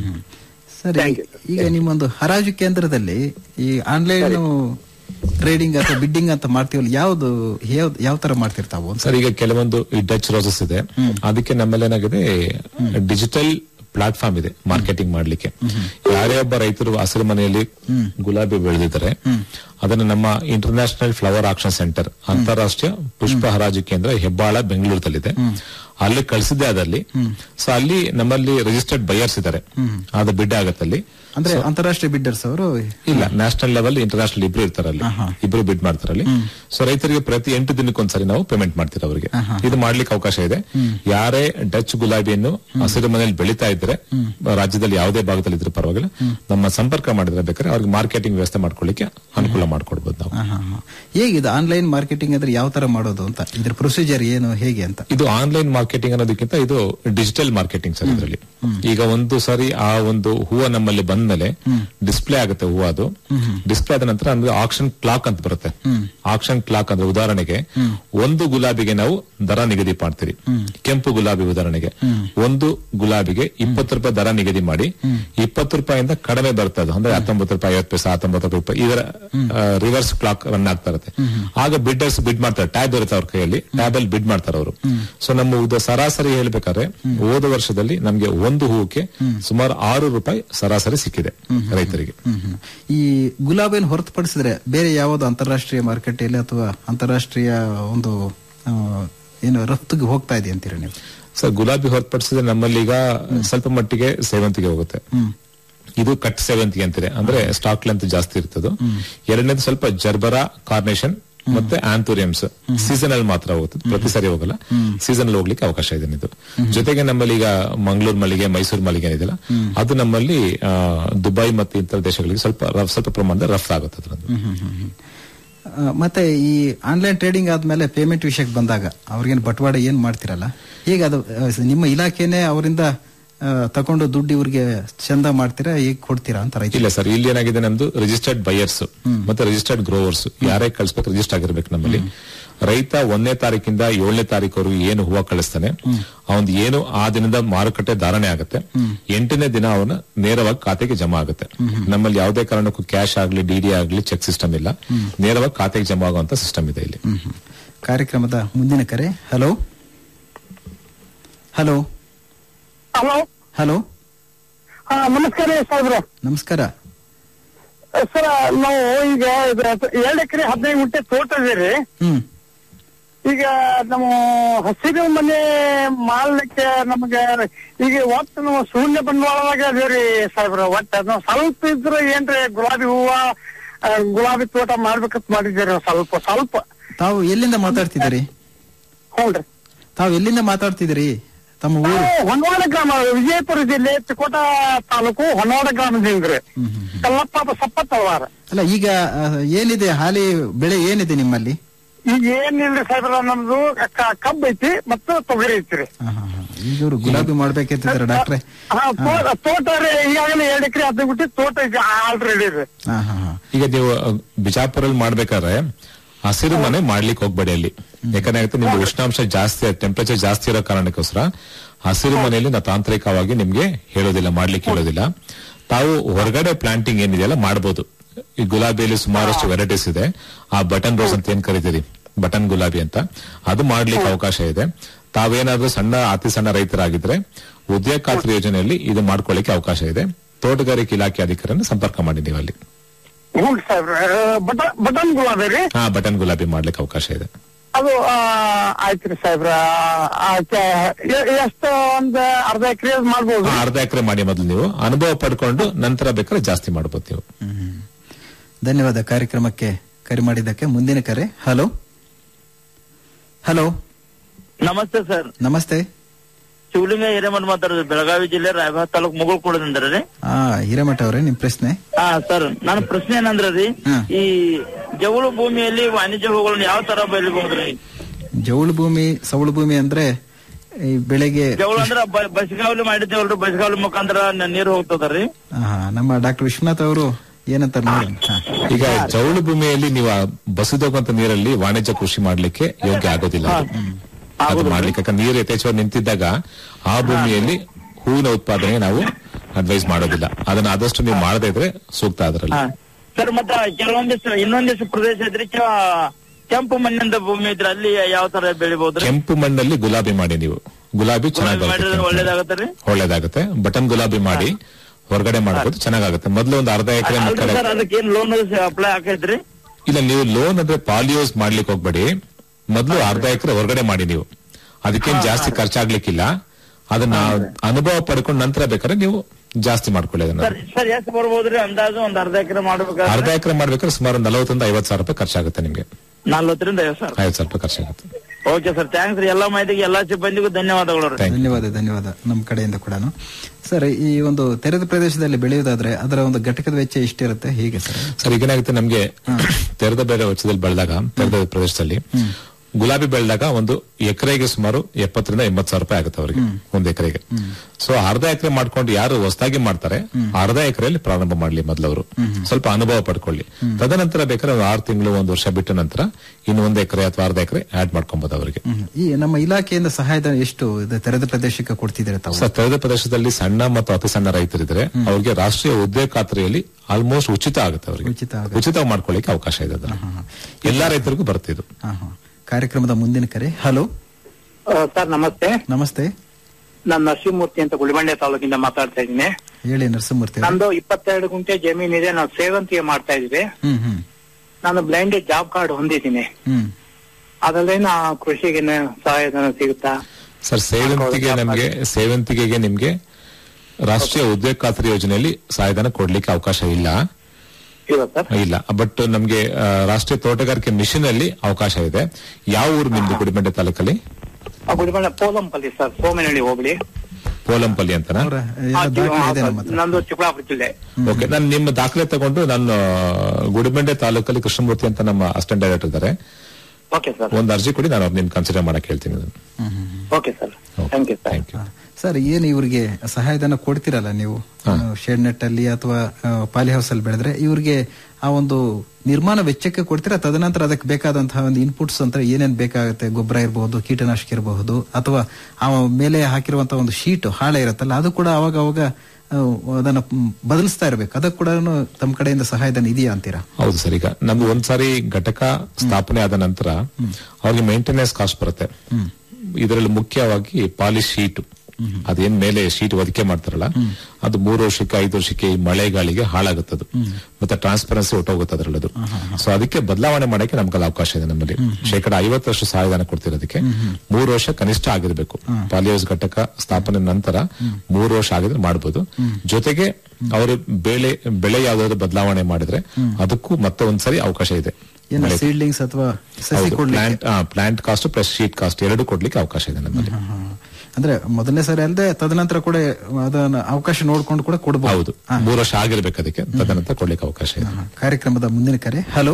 ಸರಿ Thank you, sir. ಈಗ ನಿಮ್ಮೊಂದು ಹರಾಜು ಕೇಂದ್ರದಲ್ಲಿ ಈ ಆನ್ಲೈನ್ ಟ್ರೇಡಿಂಗ್ ಅಥವಾ ಬಿಡ್ಡಿಂಗ್ ಅಂತ ಮಾಡ್ತೀವಲ್ಲ ಯಾವ್ದು ಯಾವ್ದು ಯಾವ ತರ ಮಾಡ್ತಿರ್ತಾವು ಅಂತ ಸರ್ ಈಗ ಕೆಲವೊಂದು ಈ ಡಚ್ ರೋಸಸ್ ಇದೆ ಅದಕ್ಕೆ ನಮ್ಮಲ್ಲಿ ಏನಾಗಿದೆ ಡಿಜಿಟಲ್ ಪ್ಲಾಟ್ಫಾರ್ಮ್ ಇದೆ ಮಾರ್ಕೆಟಿಂಗ್ ಮಾಡ್ಲಿಕ್ಕೆ ಯಾರೇ ಒಬ್ಬ ರೈತರು ಹಸಿರು ಮನೆಯಲ್ಲಿ ಗುಲಾಬಿ ಬೆಳೆದಿದ್ದಾರೆ ಅದನ್ನು ನಮ್ಮ ಇಂಟರ್ನ್ಯಾಷನಲ್ ಫ್ಲವರ್ ಆಕ್ಷನ್ ಸೆಂಟರ್ ಅಂತಾರಾಷ್ಟ್ರೀಯ ಪುಷ್ಪ ಹರಾಜು ಕೇಂದ್ರ ಹೆಬ್ಬಾಳ ಬೆಂಗಳೂರದಲ್ಲಿದೆ ಅಲ್ಲಿ ಕಳಿಸಿದ್ದೆ ಅದಲ್ಲಿ ಸೊ ಅಲ್ಲಿ ನಮ್ಮಲ್ಲಿ ರಿಜಿಸ್ಟರ್ಡ್ ಬಯರ್ಸ್ ಇದ್ದಾರೆ ಅದು ಬಿಡ್ ಆಗತ್ತಲ್ಲಿ ಅಂದ್ರೆ ಅಂತಾರಾಷ್ಟ್ರೀಯ ಬಿಡ್ಡರ್ಸ್ ಅವರು ಇಲ್ಲ ನ್ಯಾಷನಲ್ ಲೆವೆಲ್ ಇಂಟರ್ನ್ಯಾಷನಲ್ ಇಬ್ರು ಇರ್ತಾರಲ್ಲಿ ಇಬ್ರು ಬಿಡ್ ಮಾಡ್ತಾರಲ್ಲಿ ಸೊ ರೈತರಿಗೆ ಪ್ರತಿ ಎಂಟು ದಿನಕ್ಕೊಂದ್ಸರಿ ನಾವು ಪೇಮೆಂಟ್ ಮಾಡ್ತೀವಿ ಅವರಿಗೆ ಇದು ಮಾಡ್ಲಿಕ್ಕೆ ಅವಕಾಶ ಇದೆ ಯಾರೇ ಡಚ್ ಗುಲಾಬಿಯನ್ನು ಹಸಿರು ಮನೆಯಲ್ಲಿ ಬೆಳೀತಾ ಇದ್ರೆ ರಾಜ್ಯದಲ್ಲಿ ಯಾವುದೇ ಭಾಗದಲ್ಲಿ ಇದ್ರೆ ಪರವಾಗಿಲ್ಲ ನಮ್ಮ ಸಂಪರ್ಕ ಮಾಡಿದ್ರೆ ಬೇಕಾದ್ರೆ ಅವ್ರಿಗೆ ಮಾರ್ಕೆಟಿಂಗ್ ವ್ಯವಸ್ಥೆ ಮಾಡ್ಕೊಳ್ಳಿಕ್ಕೆ ಅನುಕೂಲ ಮಾಡ್ಕೊಡ್ಬೋದು ನಾವು ಹೇಗಿದೆ ಆನ್ಲೈನ್ ಮಾರ್ಕೆಟಿಂಗ್ ಅಂದ್ರೆ ಯಾವ ತರ ಮಾಡೋದು ಅಂತ ಇದ್ರ ಪ್ರೊಸೀಜರ್ ಏನು ಹೇಗೆ ಅಂತ ಇದು ಆನ್ಲೈನ್ ಮಾರ್ಕೆಟಿಂಗ್ ಅನ್ನೋದಕ್ಕಿಂತ ಇದು ಡಿಜಿಟಲ್ ಮಾರ್ಕೆಟಿಂಗ್ ಸರ್ ಇದರಲ್ಲಿ ಈಗ ಒಂದು ಸಾರಿ ಆ ಒಂದು ಹೂವು ನಮ್ಮಲ್ಲಿ ಬಂದ್ಮೇಲೆ ಡಿಸ್ಪ್ಲೇ ಆಗುತ್ತೆ ಹೂವು ಅದು ಡಿಸ್ಪ್ಲೇ ಆದ ನಂತರ ಅಂದ್ರೆ ಆಕ್ಷನ್ ಕ್ಲಾಕ್ ಅಂತ ಬರುತ್ತೆ ಆಕ್ಷನ್ ಕ್ಲಾಕ್ ಅಂದ್ರೆ ಉದಾಹರಣೆಗೆ ಒಂದು ಗುಲಾಬಿಗೆ ನಾವು ದರ ನಿಗದಿ ಮಾಡ್ತೀವಿ ಕೆಂಪು ಗುಲಾಬಿ ಉದಾಹರಣೆಗೆ ಒಂದು ಗುಲಾಬಿಗೆ ಇಪ್ಪತ್ತು ರೂಪಾಯಿ ದರ ನಿಗದಿ ಮಾಡಿ ಇಪ್ಪತ್ತು ರೂಪಾಯಿಂದ ಕಡಿಮೆ ಬರುತ್ತೆ ಅದು ಅಂದ್ರೆ ಹತ್ತೊಂಬತ್ತು ರೂಪಾಯಿ ಐವತ್ತು ಪೈಸೆ ಹತ್ತೊಂಬತ್ತು ರೂಪಾಯಿ ಇದರ ರಿವರ್ಸ್ ಕ್ಲಾಕ್ ರನ್ ಆಗ್ತಾ ಇರುತ್ತೆ ಆಗ ಬಿಡ್ಡರ್ಸ್ ಬಿಡ್ ಮಾಡ್ತಾರೆ ಟ್ಯಾಬ್ ಇರುತ್ತೆ ಅವ್ರ ಕೈಯಲ್ಲಿ ಟ್ಯಾಬ್ ಅಲ್ಲಿ ಬಿಡ್ ಮಾಡ್ತಾರೆ ಅವರು ಸೊ ನಮ್ಮ ಉದ- ಸರಾಸರಿ ಹೇಳ್ಬೇಕಾದ್ರೆ ಹೋದ ವರ್ಷದಲ್ಲಿ ನಮ್ಗೆ ಒಂದು ಹೂವಕ್ಕೆ ಸುಮಾರು ಆರು ರೂಪಾಯಿ ಸರಾಸರಿ ಸಿಕ್ಕಿದೆ ರೈತರಿಗೆ ಹ್ಮ್, ಹ್ಮ್. ಈ ಗುಲಾಬಿಯನ್ನು ಹೊರತುಪಡಿಸಿದ್ರೆ ಬೇರೆ ಯಾವುದು ಅಂತಾರಾಷ್ಟ್ರೀಯ ಮಾರುಕಟ್ಟೆಯಲ್ಲಿ ಅಥವಾ ಅಂತಾರಾಷ್ಟ್ರೀಯ ಒಂದು ಆ, ಏನು ರಫ್ತಿಗೆ ಹೋಗ್ತಾ ಇದೆ ಅಂತೀರಾ ನೀವು ಸರ್ ಗುಲಾಬಿ ಹೊರತುಪಡಿಸಿದ್ರೆ ನಮ್ಮಲ್ಲಿ ಈಗ ಸ್ವಲ್ಪ ಮಟ್ಟಿಗೆ ಸೇವಂತಿಗೆ ಹೋಗುತ್ತೆ ಇದು ಕಟ್ ಸೇವಂತಿಗೆ ಅಂತಾರೆ ಅಂದ್ರೆ ಸ್ಟಾಕ್ ಲೆಂತ್ ಜಾಸ್ತಿ ಇರ್ತದೆ ಎರಡನೇದು ಸ್ವಲ್ಪ ಜರ್ಬರಾ ಕಾರ್ನೇಷನ್ ಮತ್ತೆ ಆಂಥೋರಿಯಮ್ಸ್ ಸೀಸನಲ್ ಮಾತ್ರ ಹೋಗುತ್ತೆ ಪ್ರತಿ ಸಾರಿ ಹೋಗಲ್ಲ ಸೀಸನಲ್ ಹೋಗ್ಲಿಕ್ಕೆ ಅವಕಾಶ ಇದೆ ಇದು ಜೊತೆಗೆ ನಮ್ಮಲ್ಲಿ ಈಗ ಮಂಗಳೂರು ಮಲ್ಲಿಗೆ ಮೈಸೂರು ಮಲ್ಲಿಗೆ ಏನಿದೆಯಲ್ಲ ಅದು ನಮ್ಮಲ್ಲಿ ಆ, ದುಬೈ ಮತ್ತು ಇತರ ದೇಶಗಳಿಗೆ ಸ್ವಲ್ಪ ರಫ್- ಸ್ವಲ್ಪ ಪ್ರಮಾಣದ ರಫ್ತು ಆಗುತ್ತೆ ಅದ್ರದ್ದು ಆ, ಮತ್ತೆ ಈ ಆನ್ಲೈನ್ ಟ್ರೇಡಿಂಗ್ ಆದ್ಮೇಲೆ ಪೇಮೆಂಟ್ ವಿಷಯಕ್ಕೆ ಬಂದಾಗ ಅವ್ರಿಗೇನು ಬಟವಾಡ ಏನ್ ಮಾಡ್ತಿರಲ್ಲ ಈಗ ಅದು ಆ, ನಿಮ್ಮ ಇಲಾಖೆನೆ ಅವರಿಂದ ಆ, ತಗೊಂಡು ದುಡ್ಡು ಇವ್ರಿಗೆ ಚಂದ ಮಾಡ್ತೀರಾ ಈಗ ಕೊಡ್ತೀರಾ ಅಂತ ರೈತ ಇಲ್ಲ ಸರ್ ಇಲ್ಲಿ ಏನಾಗಿದೆ ನಮ್ದು ರಿಜಿಸ್ಟರ್ಡ್ ಬೈಯರ್ಸ್ ಮತ್ತೆ ರಿಜಿಸ್ಟರ್ಡ್ ಗ್ರೋವರ್ಸ್ ಯಾರೇ ಕಳಿಸ್ಬೇಕು ರಿಜಿಸ್ಟರ್ ಆಗಿರ್ಬೇಕು ನಮ್ಮಲ್ಲಿ ರೈತ ಒಂದನೇ ತಾರೀಕಿಂದ ಏಳನೇ ತಾರೀಕುವರೆಗೂ ಏನು ಹೂವು ಕಳಿಸ್ತಾನೆ ಅವನ್ ಏನು ಆ ದಿನದ ಮಾರುಕಟ್ಟೆ ಧಾರಣೆ ಆಗುತ್ತೆ ಎಂಟನೇ ದಿನ ಅವನ ನೇರವಾಗಿ ಖಾತೆಗೆ ಜಮಾ ಆಗುತ್ತೆ ನಮ್ಮಲ್ಲಿ ಯಾವುದೇ ಕಾರಣಕ್ಕೂ ಕ್ಯಾಶ್ ಆಗ್ಲಿ ಡಿಡಿ ಆಗ್ಲಿ ಚೆಕ್ ಸಿಸ್ಟಮ್ ಇಲ್ಲ ನೇರವಾಗಿ ಖಾತೆಗೆ ಜಮಾ ಆಗುವಂತ ಸಿಸ್ಟಮ್ ಇದೆ ಇಲ್ಲಿ ಹ್ಮ್, ಹ್ಮ್. ಕಾರ್ಯಕ್ರಮದ ಮುಂದಿನ ಕರೆ ಹಲೋ ಹಲೋ ಹಲೋ ಹಲೋ ಹಾ ನಮಸ್ಕಾರ ಸಾಹೇಬ್ರ ನಮಸ್ಕಾರ ಸರ್ ನಾವು ಈಗ ಎರಡು ಎಕರೆ ಹದಿನೈದು ಗುಂಟೆ ತೋಟ ಇದೆ ರೀ ಹ್ಮ್ ಈಗ ನಮ್ಮ ಹಸಿರು ಮನೆ ಮಾಡ್ಲಿಕ್ಕೆ ನಮಗೆ ಈಗ ಒಟ್ಟು ನಾವು ಶೂನ್ಯ ಬಂಡವಾಳದಾಗ ಅದೇವ್ರಿ ಸಾಹೇಬ್ರ ಒಟ್ಟ ನಾವು ಸ್ವಲ್ಪ ಇದ್ರೆ ಏನ್ರಿ ಗುಲಾಬಿ ಹೂವ ಆ, ಗುಲಾಬಿ ತೋಟ ಮಾಡ್ಬೇಕಂತ ಮಾಡಿದ್ದೀರಿ ಸ್ವಲ್ಪ ಸ್ವಲ್ಪ ತಾವು ಎಲ್ಲಿಂದ ಮಾತಾಡ್ತಿದ್ದೀರಿ ಹ್ಞೂನ್ರಿ ತಾವು ಎಲ್ಲಿಂದ ಮಾತಾಡ್ತಿದ್ದೀರಿ ತಮ್ಮ ಊರು ನಾವು ಹೊನ್ನವಾಡ ಗ್ರಾಮ ವಿಜಯಪುರ ಜಿಲ್ಲೆ ತಿಕೋಟ ತಾಲೂಕು ಹೊನ್ನವಾಡ ಗ್ರಾಮದಿಂದ್ರಿ ಕಲ್ಲಪ್ಪ ಸಪ್ಪತ್ತವಾರ ಅಲ್ಲ ಈಗ ಆ, ಏನಿದೆ ಹಾಲಿ ಬೆಳೆ ಏನಿದೆ ನಿಮ್ಮಲ್ಲಿ ಈಗ ಏನಿಲ್ರಿ ಸಾಹೇಬ್ರ ನಮ್ದು ಕ- ಕಬ್ಬ್ ಐತಿ ಮತ್ತು ತೊಗರಿ ಐತ್ರಿ ಹಾ, ಹಾ, ಹಾ. ಈಗ ಇವರು ಗುಲಾಬಿ ಮಾಡ್ಬೇಕಿರ್ತಿದಾರೆ ಡಾಕ್ಟ್ರೆ ಹಾ ತೋ- ತೋಟ ರೀ ಈಗಾಗಲೇ ಎರಡು ಎಕರೆ ಹದಿನೈದು ಗುಂಟೆ ತೋಟ ಐತಿ ಆಲ್ರೆಡಿ ರೀ ಹಾ ಹಾ ಹಾ ಈಗ ನೀವು ಅಹ್, ಬಿಜಾಪುರಲ್ಲಿ ಮಾಡ್ಬೇಕಾದ್ರೆ ಹಸಿರು ಮನೆ ಮಾಡ್ಲಿಕ್ಕೆ ಹೋಗ್ಬೇಡಿ ಅಲ್ಲಿ ಯಾಕಂದ್ರೆ ಆಗುತ್ತೆ ನಿಮ್ಗೆ ಉಷ್ಣಾಂಶ ಜಾಸ್ತಿ ಟೆಂಪರೇಚರ್ ಜಾಸ್ತಿ ಇರೋ ಕಾರಣಕ್ಕೋಸ್ಕರ ಹಸಿರು ಮನೆಯಲ್ಲಿ ನಾವು ತಾಂತ್ರಿಕವಾಗಿ ನಿಮ್ಗೆ ಹೇಳೋದಿಲ್ಲ ಮಾಡ್ಲಿಕ್ಕೆ ಹೇಳೋದಿಲ್ಲ ತಾವು ಹೊರಗಡೆ ಪ್ಲಾಂಟಿಂಗ್ ಏನಿದೆಯಲ್ಲ ಮಾಡ್ಬೋದು ಈ ಗುಲಾಬಿಯಲ್ಲಿ ಸುಮಾರಷ್ಟು ವೆರೈಟೀಸ್ ಇದೆ ಆ ಬಟನ್ ರೋಸ್ ಅಂತ ಏನ್ ಕರಿತೀರಿ ಬಟನ್ ಗುಲಾಬಿ ಅಂತ ಅದು ಮಾಡ್ಲಿಕ್ಕೆ ಅವಕಾಶ ಇದೆ ತಾವೇನಾದ್ರೂ ಸಣ್ಣ ಅತಿ ಸಣ್ಣ ರೈತರಾಗಿದ್ರೆ ಉದ್ಯೋಗ ಖಾತ್ರಿ ಯೋಜನೆಯಲ್ಲಿ ಇದು ಮಾಡ್ಕೊಳ್ಳಿಕ್ಕೆ ಅವಕಾಶ ಇದೆ ತೋಟಗಾರಿಕೆ ಇಲಾಖೆ ಅಧಿಕಾರಿಯನ್ನು ಸಂಪರ್ಕ ಮಾಡಿ ನೀವು ಅಲ್ಲಿ ಹ್ಞೂ ಸಾಹೇಬ್ರ ಬಟನ್ ಬಟನ್ ಗುಲಾಬಿ ರೀ ಹಾ ಬಟನ್ ಗುಲಾಬಿ ಮಾಡ್ಲಿಕ್ಕೆ ಅವಕಾಶ ಇದೆ ಅದು ಆ, ಆಯ್ತ್ರಿ ಸಾಹೇಬ್ರ ಎಷ್ಟು ಒಂದ್ ಅರ್ಧ ಎಕರೆ ಮಾಡ್ಬೋದು ಹಾ, ಅರ್ಧ ಎಕರೆ ಮಾಡಿ ಮೊದಲು ನೀವು ಅನುಭವ ಪಡ್ಕೊಂಡು ನಂತರ ಬೇಕಾದ್ರೆ ಜಾಸ್ತಿ ಮಾಡ್ಬೋದು ನೀವು ಧನ್ಯವಾದ ಕಾರ್ಯಕ್ರಮಕ್ಕೆ ಕರೆ ಮಾಡಿದ್ದಕ್ಕೆ ಮುಂದಿನ ಕರೆ ಹಲೋ ಹಲೋ ನಮಸ್ತೆ ಸರ್ ನಮಸ್ತೆ ಶಿವಲಿಂಗ ಹಿರೇಮಠ ಮಾತಾಡೋದು ಬೆಳಗಾವಿ ಜಿಲ್ಲೆ ರಾಯಬಾಗ್ ತಾಲೂಕು ಮುಗುಳ್ಕೊಡದಿಂದ ರೀ ಆ ಹಿರೇಮಠ ಅವರೇ ನಿಮ್ ಪ್ರಶ್ನೆ ಹಾ ಸರ್ ನನ್ನ ಪ್ರಶ್ನೆ ಏನಂದ್ರ ರೀ ಹಾ. ಈ ಜವಳು ಭೂಮಿಯಲ್ಲಿ ವಾಣಿಜ್ಯ ಹೂಗಳನ್ನ ಯಾವ ತರ ಬೆಳಿಬಹುದ್ರಿ ಜೌಳು ಭೂಮಿ ಸವಳು ಭೂಮಿ ಅಂದ್ರೆ ಈ ಬೆಳೆಗೆ ಜವಳು ಅಂದ್ರ ಬ- ಬಸ್ಗಾವಲಿ ಮಾಡಿದ್ದೇವಲ್ರಿ ಬಸ್ಗಾವಲಿ ಮುಖಾಂತರ ನ- ನೀರು ಹೋಗ್ತದ್ರಿ ಆ, ನಮ್ಮ ಡಾಕ್ಟರ್ ವಿಶ್ವನಾಥ್ ಅವರು ಏನಂತಾರೆ ನೋಡಿ ಹಾ. ಈಗ ಜೌಳು ಭೂಮಿಯಲ್ಲಿ ನೀವು ಆ ಬಸಿದೋಗಂತ ನೀರಲ್ಲಿ ವಾಣಿಜ್ಯ ಕೃಷಿ ಮಾಡ್ಲಿಕ್ಕೆ ಯೋಗ್ಯ ಆಗೋದಿಲ್ಲ ಅದು. ಅದು ಮಾಡ್ಲಿಕ್ಕೆ ಯಾಕಂದ್ರೆ ನೀರು ಯಥೇಚ್ಛವಾಗಿ ನಿಂತಿದ್ದಾಗ ಆ ಭೂಮಿಯಲ್ಲಿ ಹೂವಿನ ಉತ್ಪಾದನೆಗೆ ನಾವು ಅಡ್ವೈಸ್ ಮಾಡೋದಿಲ್ಲ ಅದನ್ನ ಆದಷ್ಟು ನೀವು ಮಾಡದೇ ಇದ್ರೆ ಸೂಕ್ತ ಅದರಲ್ಲಿ ಹಾ ಸರ್ ಮತ್ತ ಕೆಲವೊಂದಿಷ್ಟು ಇನ್ನೊಂದಿಷ್ಟು ಪ್ರದೇಶ ಇದ್ರಿ ಕೆ- ಕೆಂಪು ಮಣ್ಣಿಂದ ಭೂಮಿ ಇದ್ರೆ ಅಲ್ಲಿ ಯಾವ ತರ ಬೆಳಿಬಹುದ್ರಿ ಕೆಂಪು ಮಣ್ಣಲ್ಲಿ ಗುಲಾಬಿ ಮಾಡಿ ನೀವು ಗುಲಾಬಿ ಚೆನ್ನಾಗಿ ಗುಲಾಬಿ ಮಾಡಿದ್ರೆ ಬರುತ್ತೆ ಒಳ್ಳೇದಾಗತ್ತೆ ಒಳ್ಳೇದಾಗುತ್ತೆ ಬಟನ್ ಗುಲಾಬಿ ಮಾಡಿ ಹೊರಗಡೆ ಮಾಡ್ಬೋದು ಚೆನ್ನಾಗಾಗುತ್ತೆ ಮೊದಲು ಒಂದು ಅರ್ಧ ಎಕರೆ ಅಲ್ರಿ ಮುಕ್ಕಾಲು ಸರ್ ಅದಕ್ಕೆ ಏನ್ ಲೋನ್ ಅಪ್ಲೈ ಆಕೈತ್ರಿ ಇಲ್ಲ ನೀವು ಲೋನ್ ಅಂದ್ರೆ ಪಾಲಿಯೋಸ್ ಮಾಡ್ಲಿಕ್ಕೆ ಹೋಗ್ಬೇಡಿ ಮೊದಲು ಅರ್ಧ ಎಕರೆ ಹೊರಗಡೆ ಮಾಡಿ ನೀವು ಅದಕ್ಕೇನ್ ಜಾಸ್ತಿ ಖರ್ಚಾಗ್ಲಿಕ್ಕಿಲ್ಲ ಅದನ್ನ ಅನುಭವ ಪಡ್ಕೊಂಡ್ ನಂತರ ಬೇಕಾದ್ರೆ ನೀವು ಜಾಸ್ತಿ ಮಾಡ್ಕೊಳ್ಳಿ ಅದನ್ನ ಸರ್ ಸರ್ ಎಷ್ಟು ಬರ್ಬೋದ್ರಿ ಅಂದಾಜು ಒಂದ್ ಅರ್ಧ ಎಕರೆ ಅರ್ಧ ಮಾಡ್ಬೇಕಾದ್ರೆ ಎಕರೆ ಮಾಡ್ಬೇಕಾದ್ರೆ ಸುಮಾರು ನಲವತ್ತರಿಂದ ಐವತ್ತು ಸಾವಿರ ರೂಪಾಯಿ ಖರ್ಚಾಗುತ್ತೆ ನಿಮ್ಗೆ ನಲ್ವತ್ತರಿಂದ ಐವತ್ತು ಸಾವಿರ ಐವತ್ತು ಸಾವಿರ ರೂಪಾಯಿ ಖರ್ಚಾಗುತ್ತೆ ಓಕೆ ಸರ್ ಥ್ಯಾಂಕ್ಸ್ ರೀ ಎಲ್ಲಾ ಮಾಹಿತಿಗೆ ಎಲ್ಲಾ ಸಿಬ್ಬಂದಿಗೂ ಧನ್ಯವಾದಗಳು ರೀ Thank you. ಧನ್ಯವಾದ ಧನ್ಯವಾದ ನಮ್ಮ ಕಡೆಯಿಂದ ಕೂಡ ಸರ್ ಈ ಒಂದು ತೆರೆದ ಪ್ರದೇಶದಲ್ಲಿ ಬೆಳೆಯುವುದಾದ್ರೆ ಅದರ ಒಂದು ಘಟಕದ ವೆಚ್ಚ ಎಷ್ಟಿರುತ್ತೆ ಹೀಗೆ ಸರ್ ಸರ್ ಈಗೇನಾಗುತ್ತೆ ನಮ್ಗೆ ತೆರೆದ ಬೇರೆ ವೆಚ್ಚದಲ್ಲಿ ಬೆಳೆದಾಗ ತೆರೆದ ಪ್ರದೇಶದಲ್ಲಿ ಗುಲಾಬಿ ಬೆಳೆದಾಗ ಒಂದು ಎಕರೆಗೆ ಸುಮಾರು ಎಪ್ಪತ್ತರಿಂದ ಎಂಬತ್ತು ಸಾವಿರ ರೂಪಾಯಿ ಆಗುತ್ತೆ ಅವರಿಗೆ ಒಂದು ಎಕರೆಗೆ ಸೊ ಅರ್ಧ ಎಕರೆ ಮಾಡ್ಕೊಂಡು ಯಾರು ಹೊಸದಾಗಿ ಮಾಡ್ತಾರೆ ಅರ್ಧ ಎಕರೆಯಲ್ಲಿ ಪ್ರಾರಂಭ ಮಾಡ್ಲಿ ಮೊದಲು ಅವರು ಸ್ವಲ್ಪ ಅನುಭವ ಪಡ್ಕೊಳ್ಳಿ ತದನಂತರ ಬೇಕಾದ್ರೆ ಒಂದು ಆರು ತಿಂಗಳು ಒಂದು ವರ್ಷ ಬಿಟ್ಟ ನಂತರ ಇನ್ನು ಒಂದು ಎಕರೆ ಅಥವಾ ಅರ್ಧ ಎಕರೆ ಆಡ್ ಮಾಡ್ಕೊಬಹುದು ಅವರಿಗೆ ಹ್ಮ್. ಈ ನಮ್ಮ ಇಲಾಖೆಯಿಂದ ಸಹಾಯಧನ ಎಷ್ಟು ಇದು ತೆರೆದ ಪ್ರದೇಶಕ್ಕೆ ಕೊಡ್ತಿದ್ದೀರಾ ತಾವು ಸರ್ ತೆರೆದ ಪ್ರದೇಶದಲ್ಲಿ ಸಣ್ಣ ಮತ್ತು ಅತಿ ಸಣ್ಣ ರೈತರಿದ್ರೆ ಅವರಿಗೆ ರಾಷ್ಟ್ರೀಯ ಉದ್ಯೋಗ ಖಾತ್ರಿಯಲ್ಲಿ ಆಲ್ಮೋಸ್ಟ್ ಉಚಿತ ಆಗುತ್ತೆ ಅವರಿಗೆ ಉಚಿತ ಆಗುತ್ತೆ. ಉಚಿತ ಮಾಡ್ಕೊಳ್ಳಿಕ್ಕೆ ಅವಕಾಶ ಇದೆ ಅದನ್ನ ಎಲ್ಲಾ ರೈತರಿಗೂ ಬರುತ್ತೆ ಇದು ಹಾ, ಹಾ. ಕಾರ್ಯಕ್ರಮದ ಮುಂದಿನ ಕರೆ ಹಲೋ ಸರ್ ನಮಸ್ತೆ ನಮಸ್ತೆ ನಾನು ನರಸಿಂಹಮೂರ್ತಿ ಅಂತ ಗುಳಿಬಂಡೆ ತಾಲೂಕಿಂದ ಮಾತಾಡ್ತಾ ಇದ್ದೀನಿ ಹೇಳಿ ನರಸಿಂಹಮೂರ್ತಿ ಅವರೇ. ನಂದು ಇಪ್ಪತ್ತೆರಡು ಗುಂಟೆ ಜಮೀನ್ ಇದೆ ನಾವು ಸೇವಂತಿಗೆ ಮಾಡ್ತಾ ಇದ್ವಿ ಹ್ಮ್ ಹ್ಮ್ ನಾನು ಬ್ಲೈಂಡ್ ಜಾಬ್ ಕಾರ್ಡ್ ಹೊಂದಿದ್ದೀನಿ ಹ್ಮ್ ಅದರಲ್ಲೇನು ಕೃಷಿಗೆ ಸಹಾಯಧನ ಸಿಗುತ್ತಾ ಸರ್ ಸೇವಂತಿಗೆ ನಮ್ಗೆ ಸೇವಂತಿಗೆಗೆ ನಿಮ್ಗೆ ರಾಷ್ಟ್ರೀಯ ಉದ್ಯೋಗ ಖಾತ್ರಿ ಯೋಜನೆಯಲ್ಲಿ ಸಹಾಯಧನ ಕೊಡ್ಲಿಕ್ಕೆ ಅವಕಾಶ ಇಲ್ಲ ಇಲ್ವಾ ಸರ್ ಇಲ್ಲ ಬಟ್ ನಮ್ಗೆ ಆ, ರಾಷ್ಟ್ರೀಯ ತೋಟಗಾರಿಕೆ ಮಿಷನ್ ಅಲ್ಲಿ ಅವಕಾಶ ಇದೆ ಯಾವ ಊರು ನಿಮ್ದು ಗುಡಿಬಂಡೆ ತಾಲೂಕಲ್ಲಿ ಆ ಗುಡಿಬಂಡೆ ಪೋಲಂಪಲ್ಲಿ ಸರ್ ಸೋಮೇನಹಳ್ಳಿ ಹೋಬಳಿ ಪೋಲಂಪಲ್ಲಿ ಅಂತನಾ ಅವರ ಆ, ಎಲ್ಲ ದಾಖಲೆ ಇದೆ ನಮ್ಮ ಹತ್ರ ನಂದು ಚಿಕ್ಕಬಳ್ಳಾಪುರ ಜಿಲ್ಲೆ ಓಕೆ ನಾನು ನಿಮ್ಮ ದಾಖಲೆ ತಗೊಂಡು ನಾನು ಗುಡಿಬಂಡೆ ತಾಲೂಕಲ್ಲಿ ಕೃಷ್ಣಮೂರ್ತಿ ಅಂತ ನಮ್ಮ ಅಸಿಸ್ಟೆಂಟ್ ಡೈರೆಕ್ಟರ್ ಇದ್ದಾರೆ ಓಕೆ ಸರ್ ಒಂದು ಅರ್ಜಿ ಕೊಡಿ ನಾನು ಅವ್ರು ನಿಮ್ ಕನ್ಸಿಡರ್ ಮಾಡಕ್ ಹೇಳ್ತೀನಿ okay sir thank you sir thank you sir ಏನು ಇವರಿಗೆ ಸಹಾಯಧನ ಕೊಡ್ತಿರಲ್ಲ ನೀವು ಶೇಡ್ ನೆಟ್ ಅಲ್ಲಿ ಅಥವಾ ಪಾಲಿ ಹೌಸ್ ಅಲ್ಲಿ ಬೆಳೆದ್ರೆ ಇವ್ರಿಗೆ ಆ ಒಂದು ನಿರ್ಮಾಣ ವೆಚ್ಚಕ್ಕೆ ಕೊಡ್ತೀರಾ ತದನಂತರ ಅದಕ್ಕೆ ಬೇಕಾದಂತಹ ಒಂದು ಇನ್ಪುಟ್ಸ್ ಅಂತ ಏನೇನ್ ಬೇಕಾಗುತ್ತೆ ಗೊಬ್ಬರ ಇರಬಹುದು ಕೀಟನಾಶಕ ಇರಬಹುದು ಅಥವಾ ಆ ಮೇಲೆ ಹಾಕಿರುವಂತಹ ಒಂದು ಶೀಟ್ ಹಾಳೆ ಇರುತ್ತಲ್ಲ ಅದು ಕೂಡ ಅವಾಗ ಅವಾಗ ಆ, ಅದನ್ನ ಮ್, ಬದಲಿಸ್ತಾ ಇರಬೇಕು ಅದಕ್ಕೆ ಕೂಡ ತಮ್ಮ ಕಡೆಯಿಂದ ಸಹಾಯಧನ ಇದೆಯಾ ಅಂತೀರಾ ಹೌದು ಸರ್ ಈಗ ನಮ್ದು ಒಂದ್ಸಾರಿ ಘಟಕ ಸ್ಥಾಪನೆ ಆದ ನಂತರ ಅವ್ರಿಗೆ ಮೇಂಟೆನೆನ್ಸ್ ಕಾಸ್ಟ್ ಬರುತ್ತೆ ಇದರಲ್ಲಿ ಮುಖ್ಯವಾಗಿ ಪಾಲಿಶ್ ಶೀಟ್ ಅದೇನ್ ಮೇಲೆ ಶೀಟ್ ಒದಕೆ ಮಾಡ್ತಾರಲ್ಲ ಅದು ಮೂರು ವರ್ಷಕ್ಕೆ ಐದು ವರ್ಷಕ್ಕೆ ಈ ಮಳೆ ಗಾಳಿಗೆ ಹಾಳಾಗುತ್ತದು ಮತ್ತೆ ಟ್ರಾನ್ಸ್ಪರೆನ್ಸಿ ಹೊಟ್ಟೋಗುತ್ತೆ ಅದರಲ್ಲದು ಸೊ ಅದಕ್ಕೆ ಬದಲಾವಣೆ ಮಾಡಕ್ಕೆ ನಮ್ಗೆ ಅವಕಾಶ ಇದೆ ನಮ್ಮಲ್ಲಿ ಶೇಕಡ ಐವತ್ತರಷ್ಟು ಸಹಾಯಧನ ಕೊಡ್ತಿರೋದಕ್ಕೆ ಮೂರು ವರ್ಷ ಕನಿಷ್ಠ ಆಗಿರ್ಬೇಕು ಪಾಲಿಹೌಸ್ ಘಟಕ ಸ್ಥಾಪನೆ ನಂತರ ಮೂರು ವರ್ಷ ಆಗಿದ್ರೆ ಮಾಡಬಹುದು ಜೊತೆಗೆ ಅವರು ಬೆಳೆ ಬೆಳೆ ಯಾವ್ದಾದ್ರು ಬದಲಾವಣೆ ಮಾಡಿದ್ರೆ ಅದಕ್ಕೂ ಮತ್ತೆ ಒಂದ್ಸರಿ ಅವಕಾಶ ಇದೆ ಏನ ಸೀಡ್ಲಿಂಗ್ಸ್ ಅಥವಾ ಸಸಿ ಕೊಡ್ಲಿಕ್ಕೆ plant plant cost plus sheet cost ಎರಡು ಕೊಡ್ಲಿಕ್ಕೆ ಅವಕಾಶ ಇದೆ ನಮ್ಮಲ್ಲಿ ಹಾ, ಹಾ. ಅಂದ್ರೆ ಮೊದಲನೇ ಸರಿ ಅಲ್ಲದೆ ತದನಂತರ ಕೂಡ ಅದನ್ನ ಅವಕಾಶ ನೋಡ್ಕೊಂಡು ಕೂಡ ಕೊಡಬಹುದು ಹೌದು ಮೂರು ವರ್ಷ ಆಗಿರ್ಬೇಕು ಅದಕ್ಕೆ ತದನಂತರ ಕೊಡ್ಲಿಕ್ಕೆ ಅವಕಾಶ ಇದೆ ಕಾರ್ಯಕ್ರಮದ ಮುಂದಿನ ಕರೆ ಹಲೋ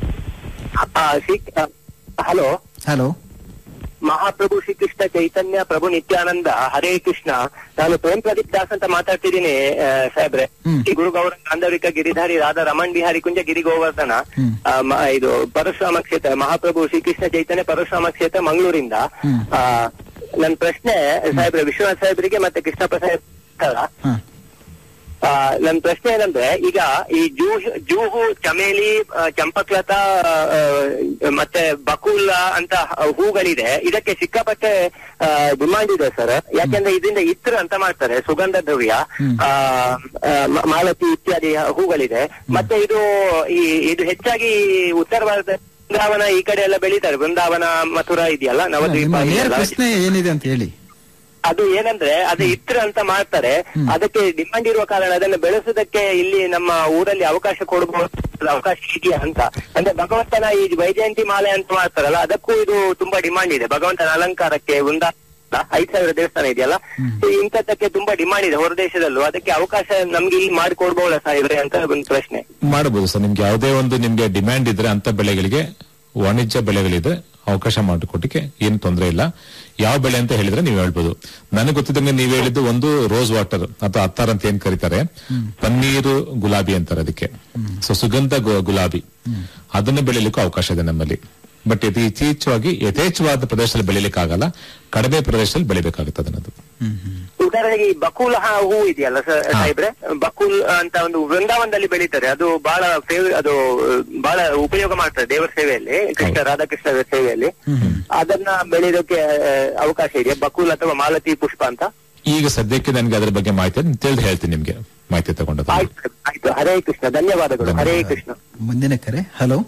ಹಲೋ ಹಲೋ ಮಹಾಪ್ರಭು ಶ್ರೀಕೃಷ್ಣ ಚೈತನ್ಯ ಪ್ರಭು ನಿತ್ಯಾನಂದ ಹರೇ ಕೃಷ್ಣ ನಾನು ಪ್ರೇಮ್ ಪ್ರದೀಪ್ ದಾಸ್ ಅಂತ ಮಾತಾಡ್ತಿದ್ದೀನಿ ಆ, ಸಾಹೇಬ್ರೆ ಶ್ರೀ ಗುರು ಗೌರವ ಗಾಂಧವಿಕ ಗಿರಿಧಾರಿ ರಾಧಾ ರಮಣ್ ಬಿಹಾರಿ ಕುಂಜ ಗಿರಿ ಗೋವರ್ಧನ ಆ, ಮ- ಇದು ಪರಶುರಾಮ ಕ್ಷೇತ್ರ ಮಹಾಪ್ರಭು ಶ್ರೀಕೃಷ್ಣ ಚೈತನ್ಯ ಪರಶುರಾಮ ಕ್ಷೇತ್ರ ಮಂಗಳೂರಿಂದ ಆ, ನನ್ನ ಪ್ರಶ್ನೆ ಸಾಹೇಬ್ರೆ ವಿಶ್ವನಾಥ್ ಸಾಹೇಬ್ರಿಗೆ ಮತ್ತೆ ಕೃಷ್ಣಪ್ಪ ಸಾಹೇಬ್ ಆ, ನನ್ ಪ್ರಶ್ನೆ ಏನಂದ್ರೆ ಈಗ ಈ ಜೂಹು ಜೂಹು ಚಮೇಲಿ ಆ, ಚಂಪಕ್ಲತಾ ಆ, ಮತ್ತೆ ಬಕುಲ್ ಅಂತ ಹೂಗಳಿದೆ ಇದಕ್ಕೆ ಸಿಕ್ಕಾಪಟ್ಟೆ ಡಿಮಾಂಡ್ ಇದೆ ಸರ್ ಯಾಕೆಂದ್ರೆ ಇದರಿಂದ ಇತ್ರ ಅಂತ ಮಾಡ್ತಾರೆ ಸುಗಂಧ ದ್ರವ್ಯ ಆ, ಆ, ಮ- ಮಾಲತಿ ಇತ್ಯಾದಿ ಹೂಗಳಿದೆ ಮತ್ತೆ ಇದು ಈ ಇದು ಹೆಚ್ಚಾಗಿ ಉತ್ತರ ಭಾರತ ಬೃಂದಾವನ ಈ ಕಡೆ ಎಲ್ಲ ಬೆಳೀತಾರೆ ಬೃಂದಾವನ ಮಥುರಾ ಇದೆಯಲ್ಲ ನವದ್ವೀಪ ನಿಮ್ಮ ನೇರ ಇದೆಲ್ಲ. ಪ್ರಶ್ನೆ ಏನಿದೆ ಅಂತ ಹೇಳಿ ಅದು ಏನಂದ್ರೆ ಅದು ಇತ್ರ ಅಂತ ಮಾಡ್ತಾರೆ ಅದಕ್ಕೆ ಡಿಮಾಂಡ್ ಇರುವ ಕಾರಣ ಅದನ್ನು ಬೆಳೆಸೋದಕ್ಕೆ ಇಲ್ಲಿ ನಮ್ಮ ಊರಲ್ಲಿ ಅವಕಾಶ ಕೊಡಬಹುದು ಅವಕಾಶ ಇದೆಯಾ ಅಂತ ಅಂದ್ರೆ ಭಗವಂತನ ಈ ವೈಜಯಂತಿ ಮಾಲೆ ಅಂತ ಮಾಡ್ತಾರಲ್ಲ ಅದಕ್ಕೂ ಇದು ತುಂಬಾ ಡಿಮಾಂಡ್ ಇದೆ ಭಗವಂತನ ಅಲಂಕಾರಕ್ಕೆ ಒಂದ ಐದ್ ಸಾವಿರ ದೇವಸ್ಥಾನ ಇದೆಯಲ್ಲ So ಇಂಥದ್ದಕ್ಕೆ ತುಂಬಾ ಡಿಮಾಂಡ್ ಇದೆ ಹೊರ ದೇಶದಲ್ಲೂ ಅದಕ್ಕೆ ಅವಕಾಶ ನಮ್ಗೆ ಇಲ್ಲಿ ಮಾಡಿಕೊಡ್ಬಹುದಾ ಸಾಹೇಬ್ರೆ ಅಂತ ಒಂದು ಪ್ರಶ್ನೆ ಮಾಡಬಹುದು ಸರ್ ನಿಮ್ಗೆ ಯಾವುದೇ ಒಂದು ನಿಮ್ಗೆ ಡಿಮ್ಯಾಂಡ್ ಇದ್ರೆ ಅಂತ ಬೆಳೆಗಳಿಗೆ ವಾಣಿಜ್ಯ ಬೆಳೆಗಳಿದ್ರೆ ಅವಕಾಶ ಮಾಡಿಕೊಟ್ಟಿಗೆ ಏನು ತೊಂದರೆ ಇಲ್ಲ ಯಾವ ಬೆಳೆ ಅಂತ ಹೇಳಿದ್ರೆ ನೀವು ಹೇಳ್ಬೋದು ನನಗೆ ಗೊತ್ತಿದ್ದಂಗೆ ನೀವು ಹೇಳಿದ್ದು ಒಂದು ರೋಸ್ ವಾಟರ್ ಅಥವಾ ಅತ್ತಾರ್ ಅಂತ ಏನ್ ಕರೀತಾರೆ ಪನ್ನೀರು ಗುಲಾಬಿ ಅಂತಾರೆ ಅದಕ್ಕೆ ಸೊ ಸುಗಂಧ ಗು- ಗುಲಾಬಿ ಅದನ್ನು ಬೆಳಿಲಿಕ್ಕೂ ಅವಕಾಶ ಇದೆ ನಮ್ಮಲ್ಲಿ ಬಟ್ ಇದು ಇತ್ತೀಚವಾಗಿ ಯಥೇಚ್ಛವಾದ ಪ್ರದೇಶದಲ್ಲಿ ಬೆಳಿಲಿಕ್ಕೆ ಆಗಲ್ಲ ಕಡಿಮೆ ಪ್ರದೇಶದಲ್ಲಿ ಬೆಳಿಬೇಕಾಗುತ್ತೆ ಅದನ್ನದು ಉದಾಹರಣೆಗೆ ಈ ಬಕುಲ್ ಹ- ಹೂ ಇದೆಯಲ್ಲ ಸ- ಸಾಹೇಬ್ರೆ ಬಕುಲ್ ಅಂತ ಒಂದು ವೃಂದಾವನದಲ್ಲಿ ಬೆಳೀತಾರೆ ಅದು ಬಹಳ ಫೇವ್ ಅದು ಅಹ್, ಬಹಳ ಉಪಯೋಗ ಮಾಡ್ತಾರೆ ದೇವರ ಸೇವೆಯಲ್ಲಿ ಕೃಷ್ಣ ರಾಧಾಕೃಷ್ಣ ಸೇವೆಯಲ್ಲಿ ಅದನ್ನ ಬೆಳೆಯೋದಕ್ಕೆ ಅಹ್, ಅವಕಾಶ ಇದೆಯಾ ಬಕುಲ್ ಅಥವಾ ಮಾಲತಿ ಪುಷ್ಪ ಅಂತ ಈಗ ಸದ್ಯಕ್ಕೆ ನನಗೆ ಅದರ ಬಗ್ಗೆ ಮಾಹಿತಿ ಇದೆ. ತಿಳಿದು ಹೇಳ್ತೀನಿ ನಿಮ್ಗೆ ಮಾಹಿತಿ ತಗೊಂಡದ್ದು ಆಯ್ತು ಆಯ್ತು ಹರೇ ಕೃಷ್ಣ ಧನ್ಯವಾದಗಳು ಹರೇ ಕೃಷ್ಣ ಮುಂದಿನ ಕರೆ ಹಲೋ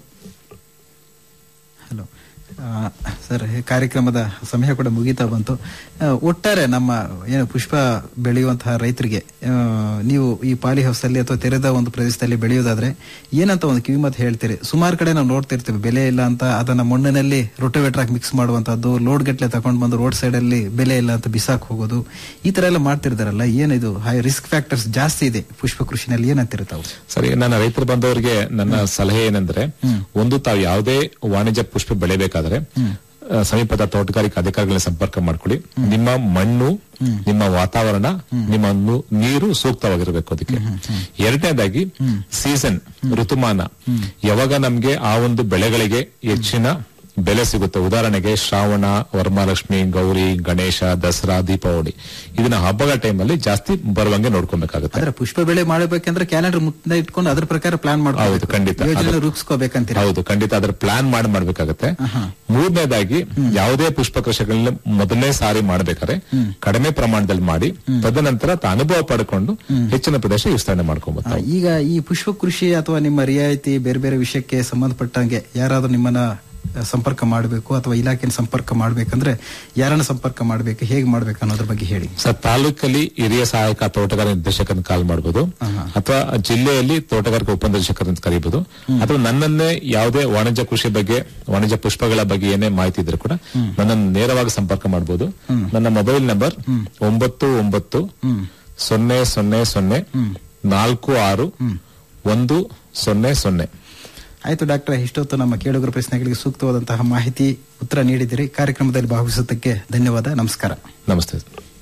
ಹಲೋ ಸರ್ ಈ ಕಾರ್ಯಕ್ರಮದ ಸಮಯ ಕೂಡ ಮುಗೀತಾ ಬಂತು ಆ, ಒಟ್ಟಾರೆ ನಮ್ಮ ಏನು ಪುಷ್ಪ ಬೆಳೆಯುವಂತಹ ರೈತರಿಗೆ ಆ, ನೀವು ಈ ಪಾಲಿ ಹೌಸ್ ಅಲ್ಲಿ ಅಥವಾ ತೆರೆದ ಒಂದು ಪ್ರದೇಶದಲ್ಲಿ ಬೆಳೆಯೋದಾದ್ರೆ ಏನಂತ ಒಂದು ಕಿವಿಮತ್ ಹೇಳ್ತೀರಿ ಸುಮಾರು ಕಡೆ ನಾವು ನೋಡ್ತಿರ್ತೀವಿ ಬೆಲೆ ಇಲ್ಲ ಅಂತ ಅದನ್ನ ಮಣ್ಣಿನಲ್ಲಿ ರೊಟೋವೇಟರ್ ಹಾಕಿ ಮಿಕ್ಸ್ ಮಾಡುವಂತದ್ದು ಲೋಡ್ ಗಟ್ಲೆ ತಗೊಂಡು ಬಂದು ರೋಡ್ ಸೈಡ್ ಅಲ್ಲಿ ಬೆಲೆ ಇಲ್ಲ ಅಂತ ಬಿಸಾಕ್ ಹೋಗೋದು ಈ ತರ ಎಲ್ಲ ಮಾಡ್ತಿರ್ತಾರಲ್ಲ ಏನಿದು ಹೈ ರಿಸ್ಕ್ ಫ್ಯಾಕ್ಟರ್ಸ್ ಜಾಸ್ತಿ ಇದೆ ಪುಷ್ಪ ಕೃಷಿನಲ್ಲಿ ಏನಂತೀರಿ ತಾವು ಸರಿ ನನ್ನ ರೈತರು ಬಂದವರಿಗೆ ನನ್ನ ಸಲಹೆ ಏನಂದ್ರೆ ಒಂದು ತಾವು ಯಾವುದೇ ವಾಣಿಜ್ಯ ಪುಷ್ಪ ಬೆಳೆಬೇಕಾದ್ರೆ ಆ, ಸಮೀಪದ ತೋಟಗಾರಿಕಾ ಅಧಿಕಾರಿಗಳನ್ನ ಸಂಪರ್ಕ ಮಾಡ್ಕೊಳ್ಳಿ ನಿಮ್ಮ ಮಣ್ಣು ನಿಮ್ಮ ವಾತಾವರಣ ನಿಮ್ಮ ನು- ನೀರು ಸೂಕ್ತವಾಗಿರಬೇಕು ಅದಕ್ಕೆ ಎರಡನೇದಾಗಿ ಸೀಸನ್ ಋತುಮಾನ ಯಾವಾಗ ನಮ್ಗೆ ಆ ಒಂದು ಬೆಳೆಗಳಿಗೆ ಹೆಚ್ಚಿನ ಬೆಲೆ ಸಿಗುತ್ತೆ ಉದಾಹರಣೆಗೆ ಶ್ರಾವಣ ವರಮಹಾಲಕ್ಷ್ಮಿ ಗೌರಿ ಗಣೇಶ ದಸರಾ ದೀಪಾವಳಿ ಇದನ್ನ ಹಬ್ಬಗಳ ಟೈಮಲ್ಲಿ ಜಾಸ್ತಿ ಬರುವಂಗೆ ನೋಡ್ಕೊಬೇಕಾಗುತ್ತೆ ಅಂದ್ರೆ ಪುಷ್ಪ ಬೆಳೆ ಮಾಡಬೇಕಂದ್ರೆ ಕ್ಯಾಲೆಂಡರ್ ಮುಂದೆ ಇಟ್ಕೊಂಡು ಅದ್ರ ಪ್ರಕಾರ ಪ್ಲಾನ್ ಹೌದು ಮಾಡ್ಕೋಬೇಕು ಖಂಡಿತ ಯೋಜನೆ ಅದು- ರೂಪಿಸ್ಕೋಬೇಕಂತೀರ ಹೌದು ಖಂಡಿತ ಅದ್ರ ಪ್ಲಾನ್ ಮಾಡಿ ಮಾಡ್ಬೇಕಾಗತ್ತೆ ಮೂರನೇದಾಗಿ ಯಾವುದೇ ಪುಷ್ಪ ಕೃಷಿಗಳನ್ನ ಮೊದಲನೇ ಸಾರಿ ಮಾಡ್ಬೇಕಾದ್ರೆ ಕಡಿಮೆ ಪ್ರಮಾಣದಲ್ಲಿ ಮಾಡಿ ತದನಂತರ ತ ಅನುಭವ ಪಡ್ಕೊಂಡು ಹೆಚ್ಚಿನ ಪ್ರದೇಶ ವಿಸ್ತರಣೆ ಮಾಡ್ಕೊಬಹುದು ಆ, ಈಗ ಈ ಪುಷ್ಪ ಕೃಷಿ ಅಥವಾ ನಿಮ್ಮ ರಿಯಾಯಿತಿ ಬೇರೆ ಬೇರೆ ವಿಷಯಕ್ಕೆ ಸಂಬಂಧಪಟ್ಟಂಗೆ ಯಾರಾದ್ರೂ ನಿಮ್ಮನ್ನ ಆ, ಸಂಪರ್ಕ ಮಾಡಬೇಕು ಅಥವಾ ಇಲಾಖೆನ ಸಂಪರ್ಕ ಮಾಡಬೇಕಂದ್ರೆ ಯಾರನ್ನ ಸಂಪರ್ಕ ಮಾಡಬೇಕು ಹೇಗೆ ಮಾಡ್ಬೇಕು ಅನ್ನೋದ್ರ ಬಗ್ಗೆ ಹೇಳಿ ಸರ್ ತಾಲೂಕಲ್ಲಿ ಹಿರಿಯ ಸಹಾಯಕ ತೋಟಗಾರ ನಿರ್ದೇಶಕರನ್ನ ಕಾಲ್ ಮಾಡಬಹುದು ಅಥವಾ ಜಿಲ್ಲೆಯಲ್ಲಿ ತೋಟಗಾರಿಕೆ ಉಪನಿರ್ದೇಶಕರನ್ನ ಕರೀಬಹುದು ಅಥವಾ ನನ್ನನ್ನೇ ಯಾವುದೇ ವಾಣಿಜ್ಯ ಕೃಷಿ ಬಗ್ಗೆ ವಾಣಿಜ್ಯ ಪುಷ್ಪಗಳ ಬಗ್ಗೆ ಏನೇ ಮಾಹಿತಿ ಇದ್ರೆ ಕೂಡ ನನ್ನನ್ನು ನೇರವಾಗಿ ಸಂಪರ್ಕ ಮಾಡಬಹುದು ನನ್ನ ಮೊಬೈಲ್ ನಂಬರ್ ಒಂಬತ್ತು ಒಂಬತ್ತು ಸೊನ್ನೆ ಸೊನ್ನೆ ಸೊನ್ನೆ ನಾಲ್ಕು ಆರು ಒಂದು ಸೊನ್ನೆ ಸೊನ್ನೆ ಆಯ್ತು ಡಾಕ್ಟರ್ ಇಷ್ಟೊತ್ತು ನಮ್ಮ ಕೇಳುಗರ ಪ್ರಶ್ನೆಗಳಿಗೆ ಸೂಕ್ತವಾದಂತಹ ಮಾಹಿತಿ ಉತ್ತರ ನೀಡಿದಿರಿ ಕಾರ್ಯಕ್ರಮದಲ್ಲಿ ಭಾಗವಹಿಸೋದಕ್ಕೆ ಧನ್ಯವಾದ ನಮಸ್ಕಾರ ನಮಸ್ತೆ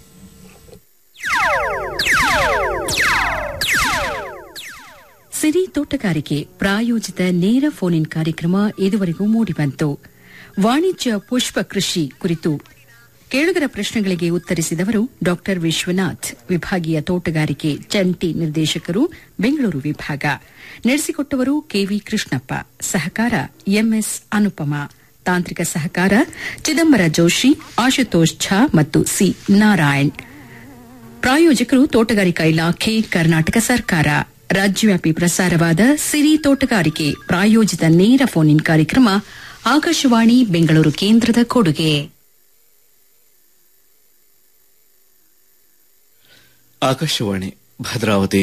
ಸಿರಿ ತೋಟಗಾರಿಕೆ ಪ್ರಾಯೋಜಿತ ನೇರ ಫೋನ್ ಇನ್ ಕಾರ್ಯಕ್ರಮ ಇದುವರೆಗೂ ಮೂಡಿಬಂತು ವಾಣಿಜ್ಯ ಪುಷ್ಪ ಕೃಷಿ ಕುರಿತು ಕೇಳುಗರ ಪ್ರಶ್ನೆಗಳಿಗೆ ಉತ್ತರಿಸಿದವರು ಡಾಕ್ಟರ್ ವಿಶ್ವನಾಥ್ ವಿಭಾಗೀಯ ತೋಟಗಾರಿಕೆ ಜಂಟಿ ನಿರ್ದೇಶಕರು ಬೆಂಗಳೂರು ವಿಭಾಗ ನಡೆಸಿಕೊಟ್ಟವರು ಕೆವಿ ಕೃಷ್ಣಪ್ಪ ಸಹಕಾರ ಎಂಎಸ್ ಅನುಪಮ ತಾಂತ್ರಿಕ ಸಹಕಾರ ಚಿದಂಬರ ಜೋಶಿ ಆಶುತೋಷ್ ಝಾ ಮತ್ತು ಸಿ ನಾರಾಯಣ್ ಪ್ರಾಯೋಜಕರು ತೋಟಗಾರಿಕಾ ಇಲಾಖೆ ಕರ್ನಾಟಕ ಸರ್ಕಾರ ರಾಜ್ಯವ್ಯಾಪಿ ಪ್ರಸಾರವಾದ ಸಿರಿ ತೋಟಗಾರಿಕೆ ಪ್ರಾಯೋಜಿತ ನೇರ ಫೋನ್ ಇನ್ ಕಾರ್ಯಕ್ರಮ ಆಕಾಶವಾಣಿ ಬೆಂಗಳೂರು ಕೇಂದ್ರದ ಕೊಡುಗೆ ಆಕಾಶವಾಣಿ ಭದ್ರಾವತಿ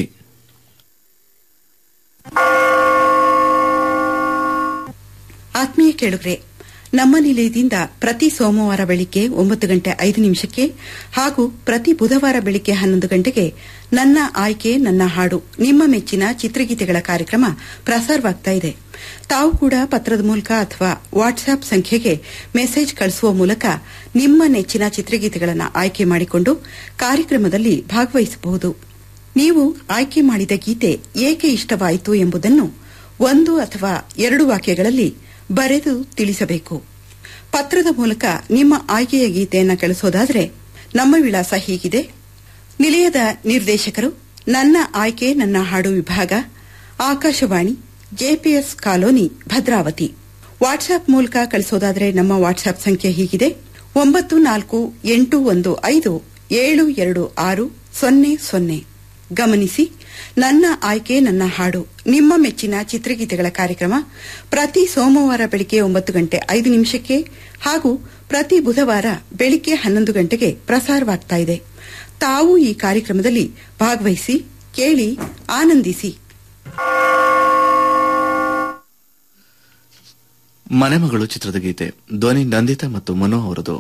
ಆತ್ಮೀಯ ಕೇಳುಗ್ರೆ ನಮ್ಮ ನಿಲಯದಿಂದ ಪ್ರತಿ ಸೋಮವಾರ ಬೆಳಿಗ್ಗೆ ಒಂಬತ್ತು ಗಂಟೆ ಐದು ನಿಮಿಷಕ್ಕೆ ಹಾಗೂ ಪ್ರತಿ ಬುಧವಾರ ಬೆಳಿಗ್ಗೆ ಹನ್ನೊಂದು ಗಂಟೆಗೆ ನನ್ನ ಆಯ್ಕೆ ನನ್ನ ಹಾಡು ನಿಮ್ಮ ಮೆಚ್ಚಿನ ಚಿತ್ರಗೀತೆಗಳ ಕಾರ್ಯಕ್ರಮ ಪ್ರಸಾರವಾಗ್ತಾ ಇದೆ ತಾವು ಕೂಡ ಪತ್ರದ ಮೂಲಕ ಅಥವಾ ವಾಟ್ಸ್ಆಪ್ ಸಂಖ್ಯೆಗೆ ಮೆಸೇಜ್ ಕಳಿಸುವ ಮೂಲಕ ನಿಮ್ಮ ನೆಚ್ಚಿನ ಚಿತ್ರಗೀತೆಗಳನ್ನು ಆಯ್ಕೆ ಮಾಡಿಕೊಂಡು ಕಾರ್ಯಕ್ರಮದಲ್ಲಿ ಭಾಗವಹಿಸಬಹುದು ನೀವು ಆಯ್ಕೆ ಮಾಡಿದ ಗೀತೆ ಏಕೆ ಇಷ್ಟವಾಯಿತು ಎಂಬುದನ್ನು ಒಂದು ಅಥವಾ ಎರಡು ವಾಕ್ಯಗಳಲ್ಲಿ ಬರೆದು ತಿಳಿಸಬೇಕು ಪತ್ರದ ಮೂಲಕ ನಿಮ್ಮ ಆಯ್ಕೆಯ ಗೀತೆಯನ್ನು ಕಳಿಸೋದಾದರೆ ನಮ್ಮ ವಿಳಾಸ ಹೀಗಿದೆ ನಿಲಯದ ನಿರ್ದೇಶಕರು ನನ್ನ ಆಯ್ಕೆ ನನ್ನ ಹಾಡು ವಿಭಾಗ Akashvani JPS colony Bhadravati WhatsApp ಮೂಲಕ ಕಳಿಸೋದಾದರೆ ನಮ್ಮ ವಾಟ್ಸ್ಆಪ್ ಸಂಖ್ಯೆ ಹೀಗಿದೆ ಒಂಬತ್ತು ನಾಲ್ಕು ಎಂಟು ಒಂದು ಐದು ಏಳು ಎರಡು ಆರು ಸೊನ್ನೆ ಸೊನ್ನೆ ಗಮನಿಸಿ ನನ್ನ ಆಯ್ಕೆ ನನ್ನ ಹಾಡು ನಿಮ್ಮ ಮೆಚ್ಚಿನ ಚಿತ್ರಗೀತೆಗಳ ಕಾರ್ಯಕ್ರಮ ಪ್ರತಿ ಸೋಮವಾರ ಬೆಳಿಗ್ಗೆ ಒಂಬತ್ತು ಗಂಟೆ ಐದು ನಿಮಿಷಕ್ಕೆ ಹಾಗೂ ಪ್ರತಿ ಬುಧವಾರ ಬೆಳಿಗ್ಗೆ ಹನ್ನೊಂದು ಗಂಟೆಗೆ ಪ್ರಸಾರವಾಗ್ತಾ ಇದೆ ತಾವು ಈ ಕಾರ್ಯಕ್ರಮದಲ್ಲಿ ಭಾಗವಹಿಸಿ ಕೇಳಿ ಆನಂದಿಸಿ ಮನೆಮಗಳು ಚಿತ್ರದ ಗೀತೆ ಧ್ವನಿ ನಂದಿತಾ ಮತ್ತು ಮನು ಅವರದು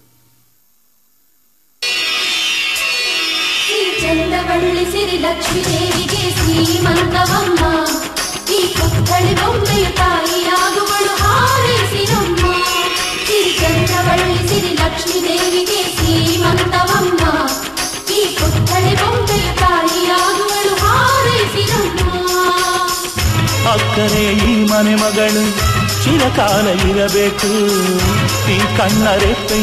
ಚಂದವಳ್ಳಿ ಸಿರಿ ಲಕ್ಷ್ಮೀ ದೇವಿಗೆ ಶ್ರೀಮಂತವಮ್ಮ ಈ ಪುತ್ಥಳಿ ಬೊಮ್ಮೆಯ ತಾಯಿಯಾಗುವಳು ಹಾರೈಸಿರಮ್ಮ ಸಿರಿ ಚಂದವಳ್ಳಿ ಸಿರಿ ಲಕ್ಷ್ಮೀ ದೇವಿಗೆ ಶ್ರೀಮಂತವಮ್ಮ ಈ ಪುತ್ಥಳಿ ಬೊಮ್ಮೆಯ ತಾಯಿಯಾಗುವಳು ಹಾರೈಸಿರಮ್ಮ ಅಕ್ಕರೆ ಈ ಮನೆ ಮಗಳು ಚಿರಕಾಲ ಇರಬೇಕು ಈ ಕಣ್ಣ ರೆಪ್ಪೆ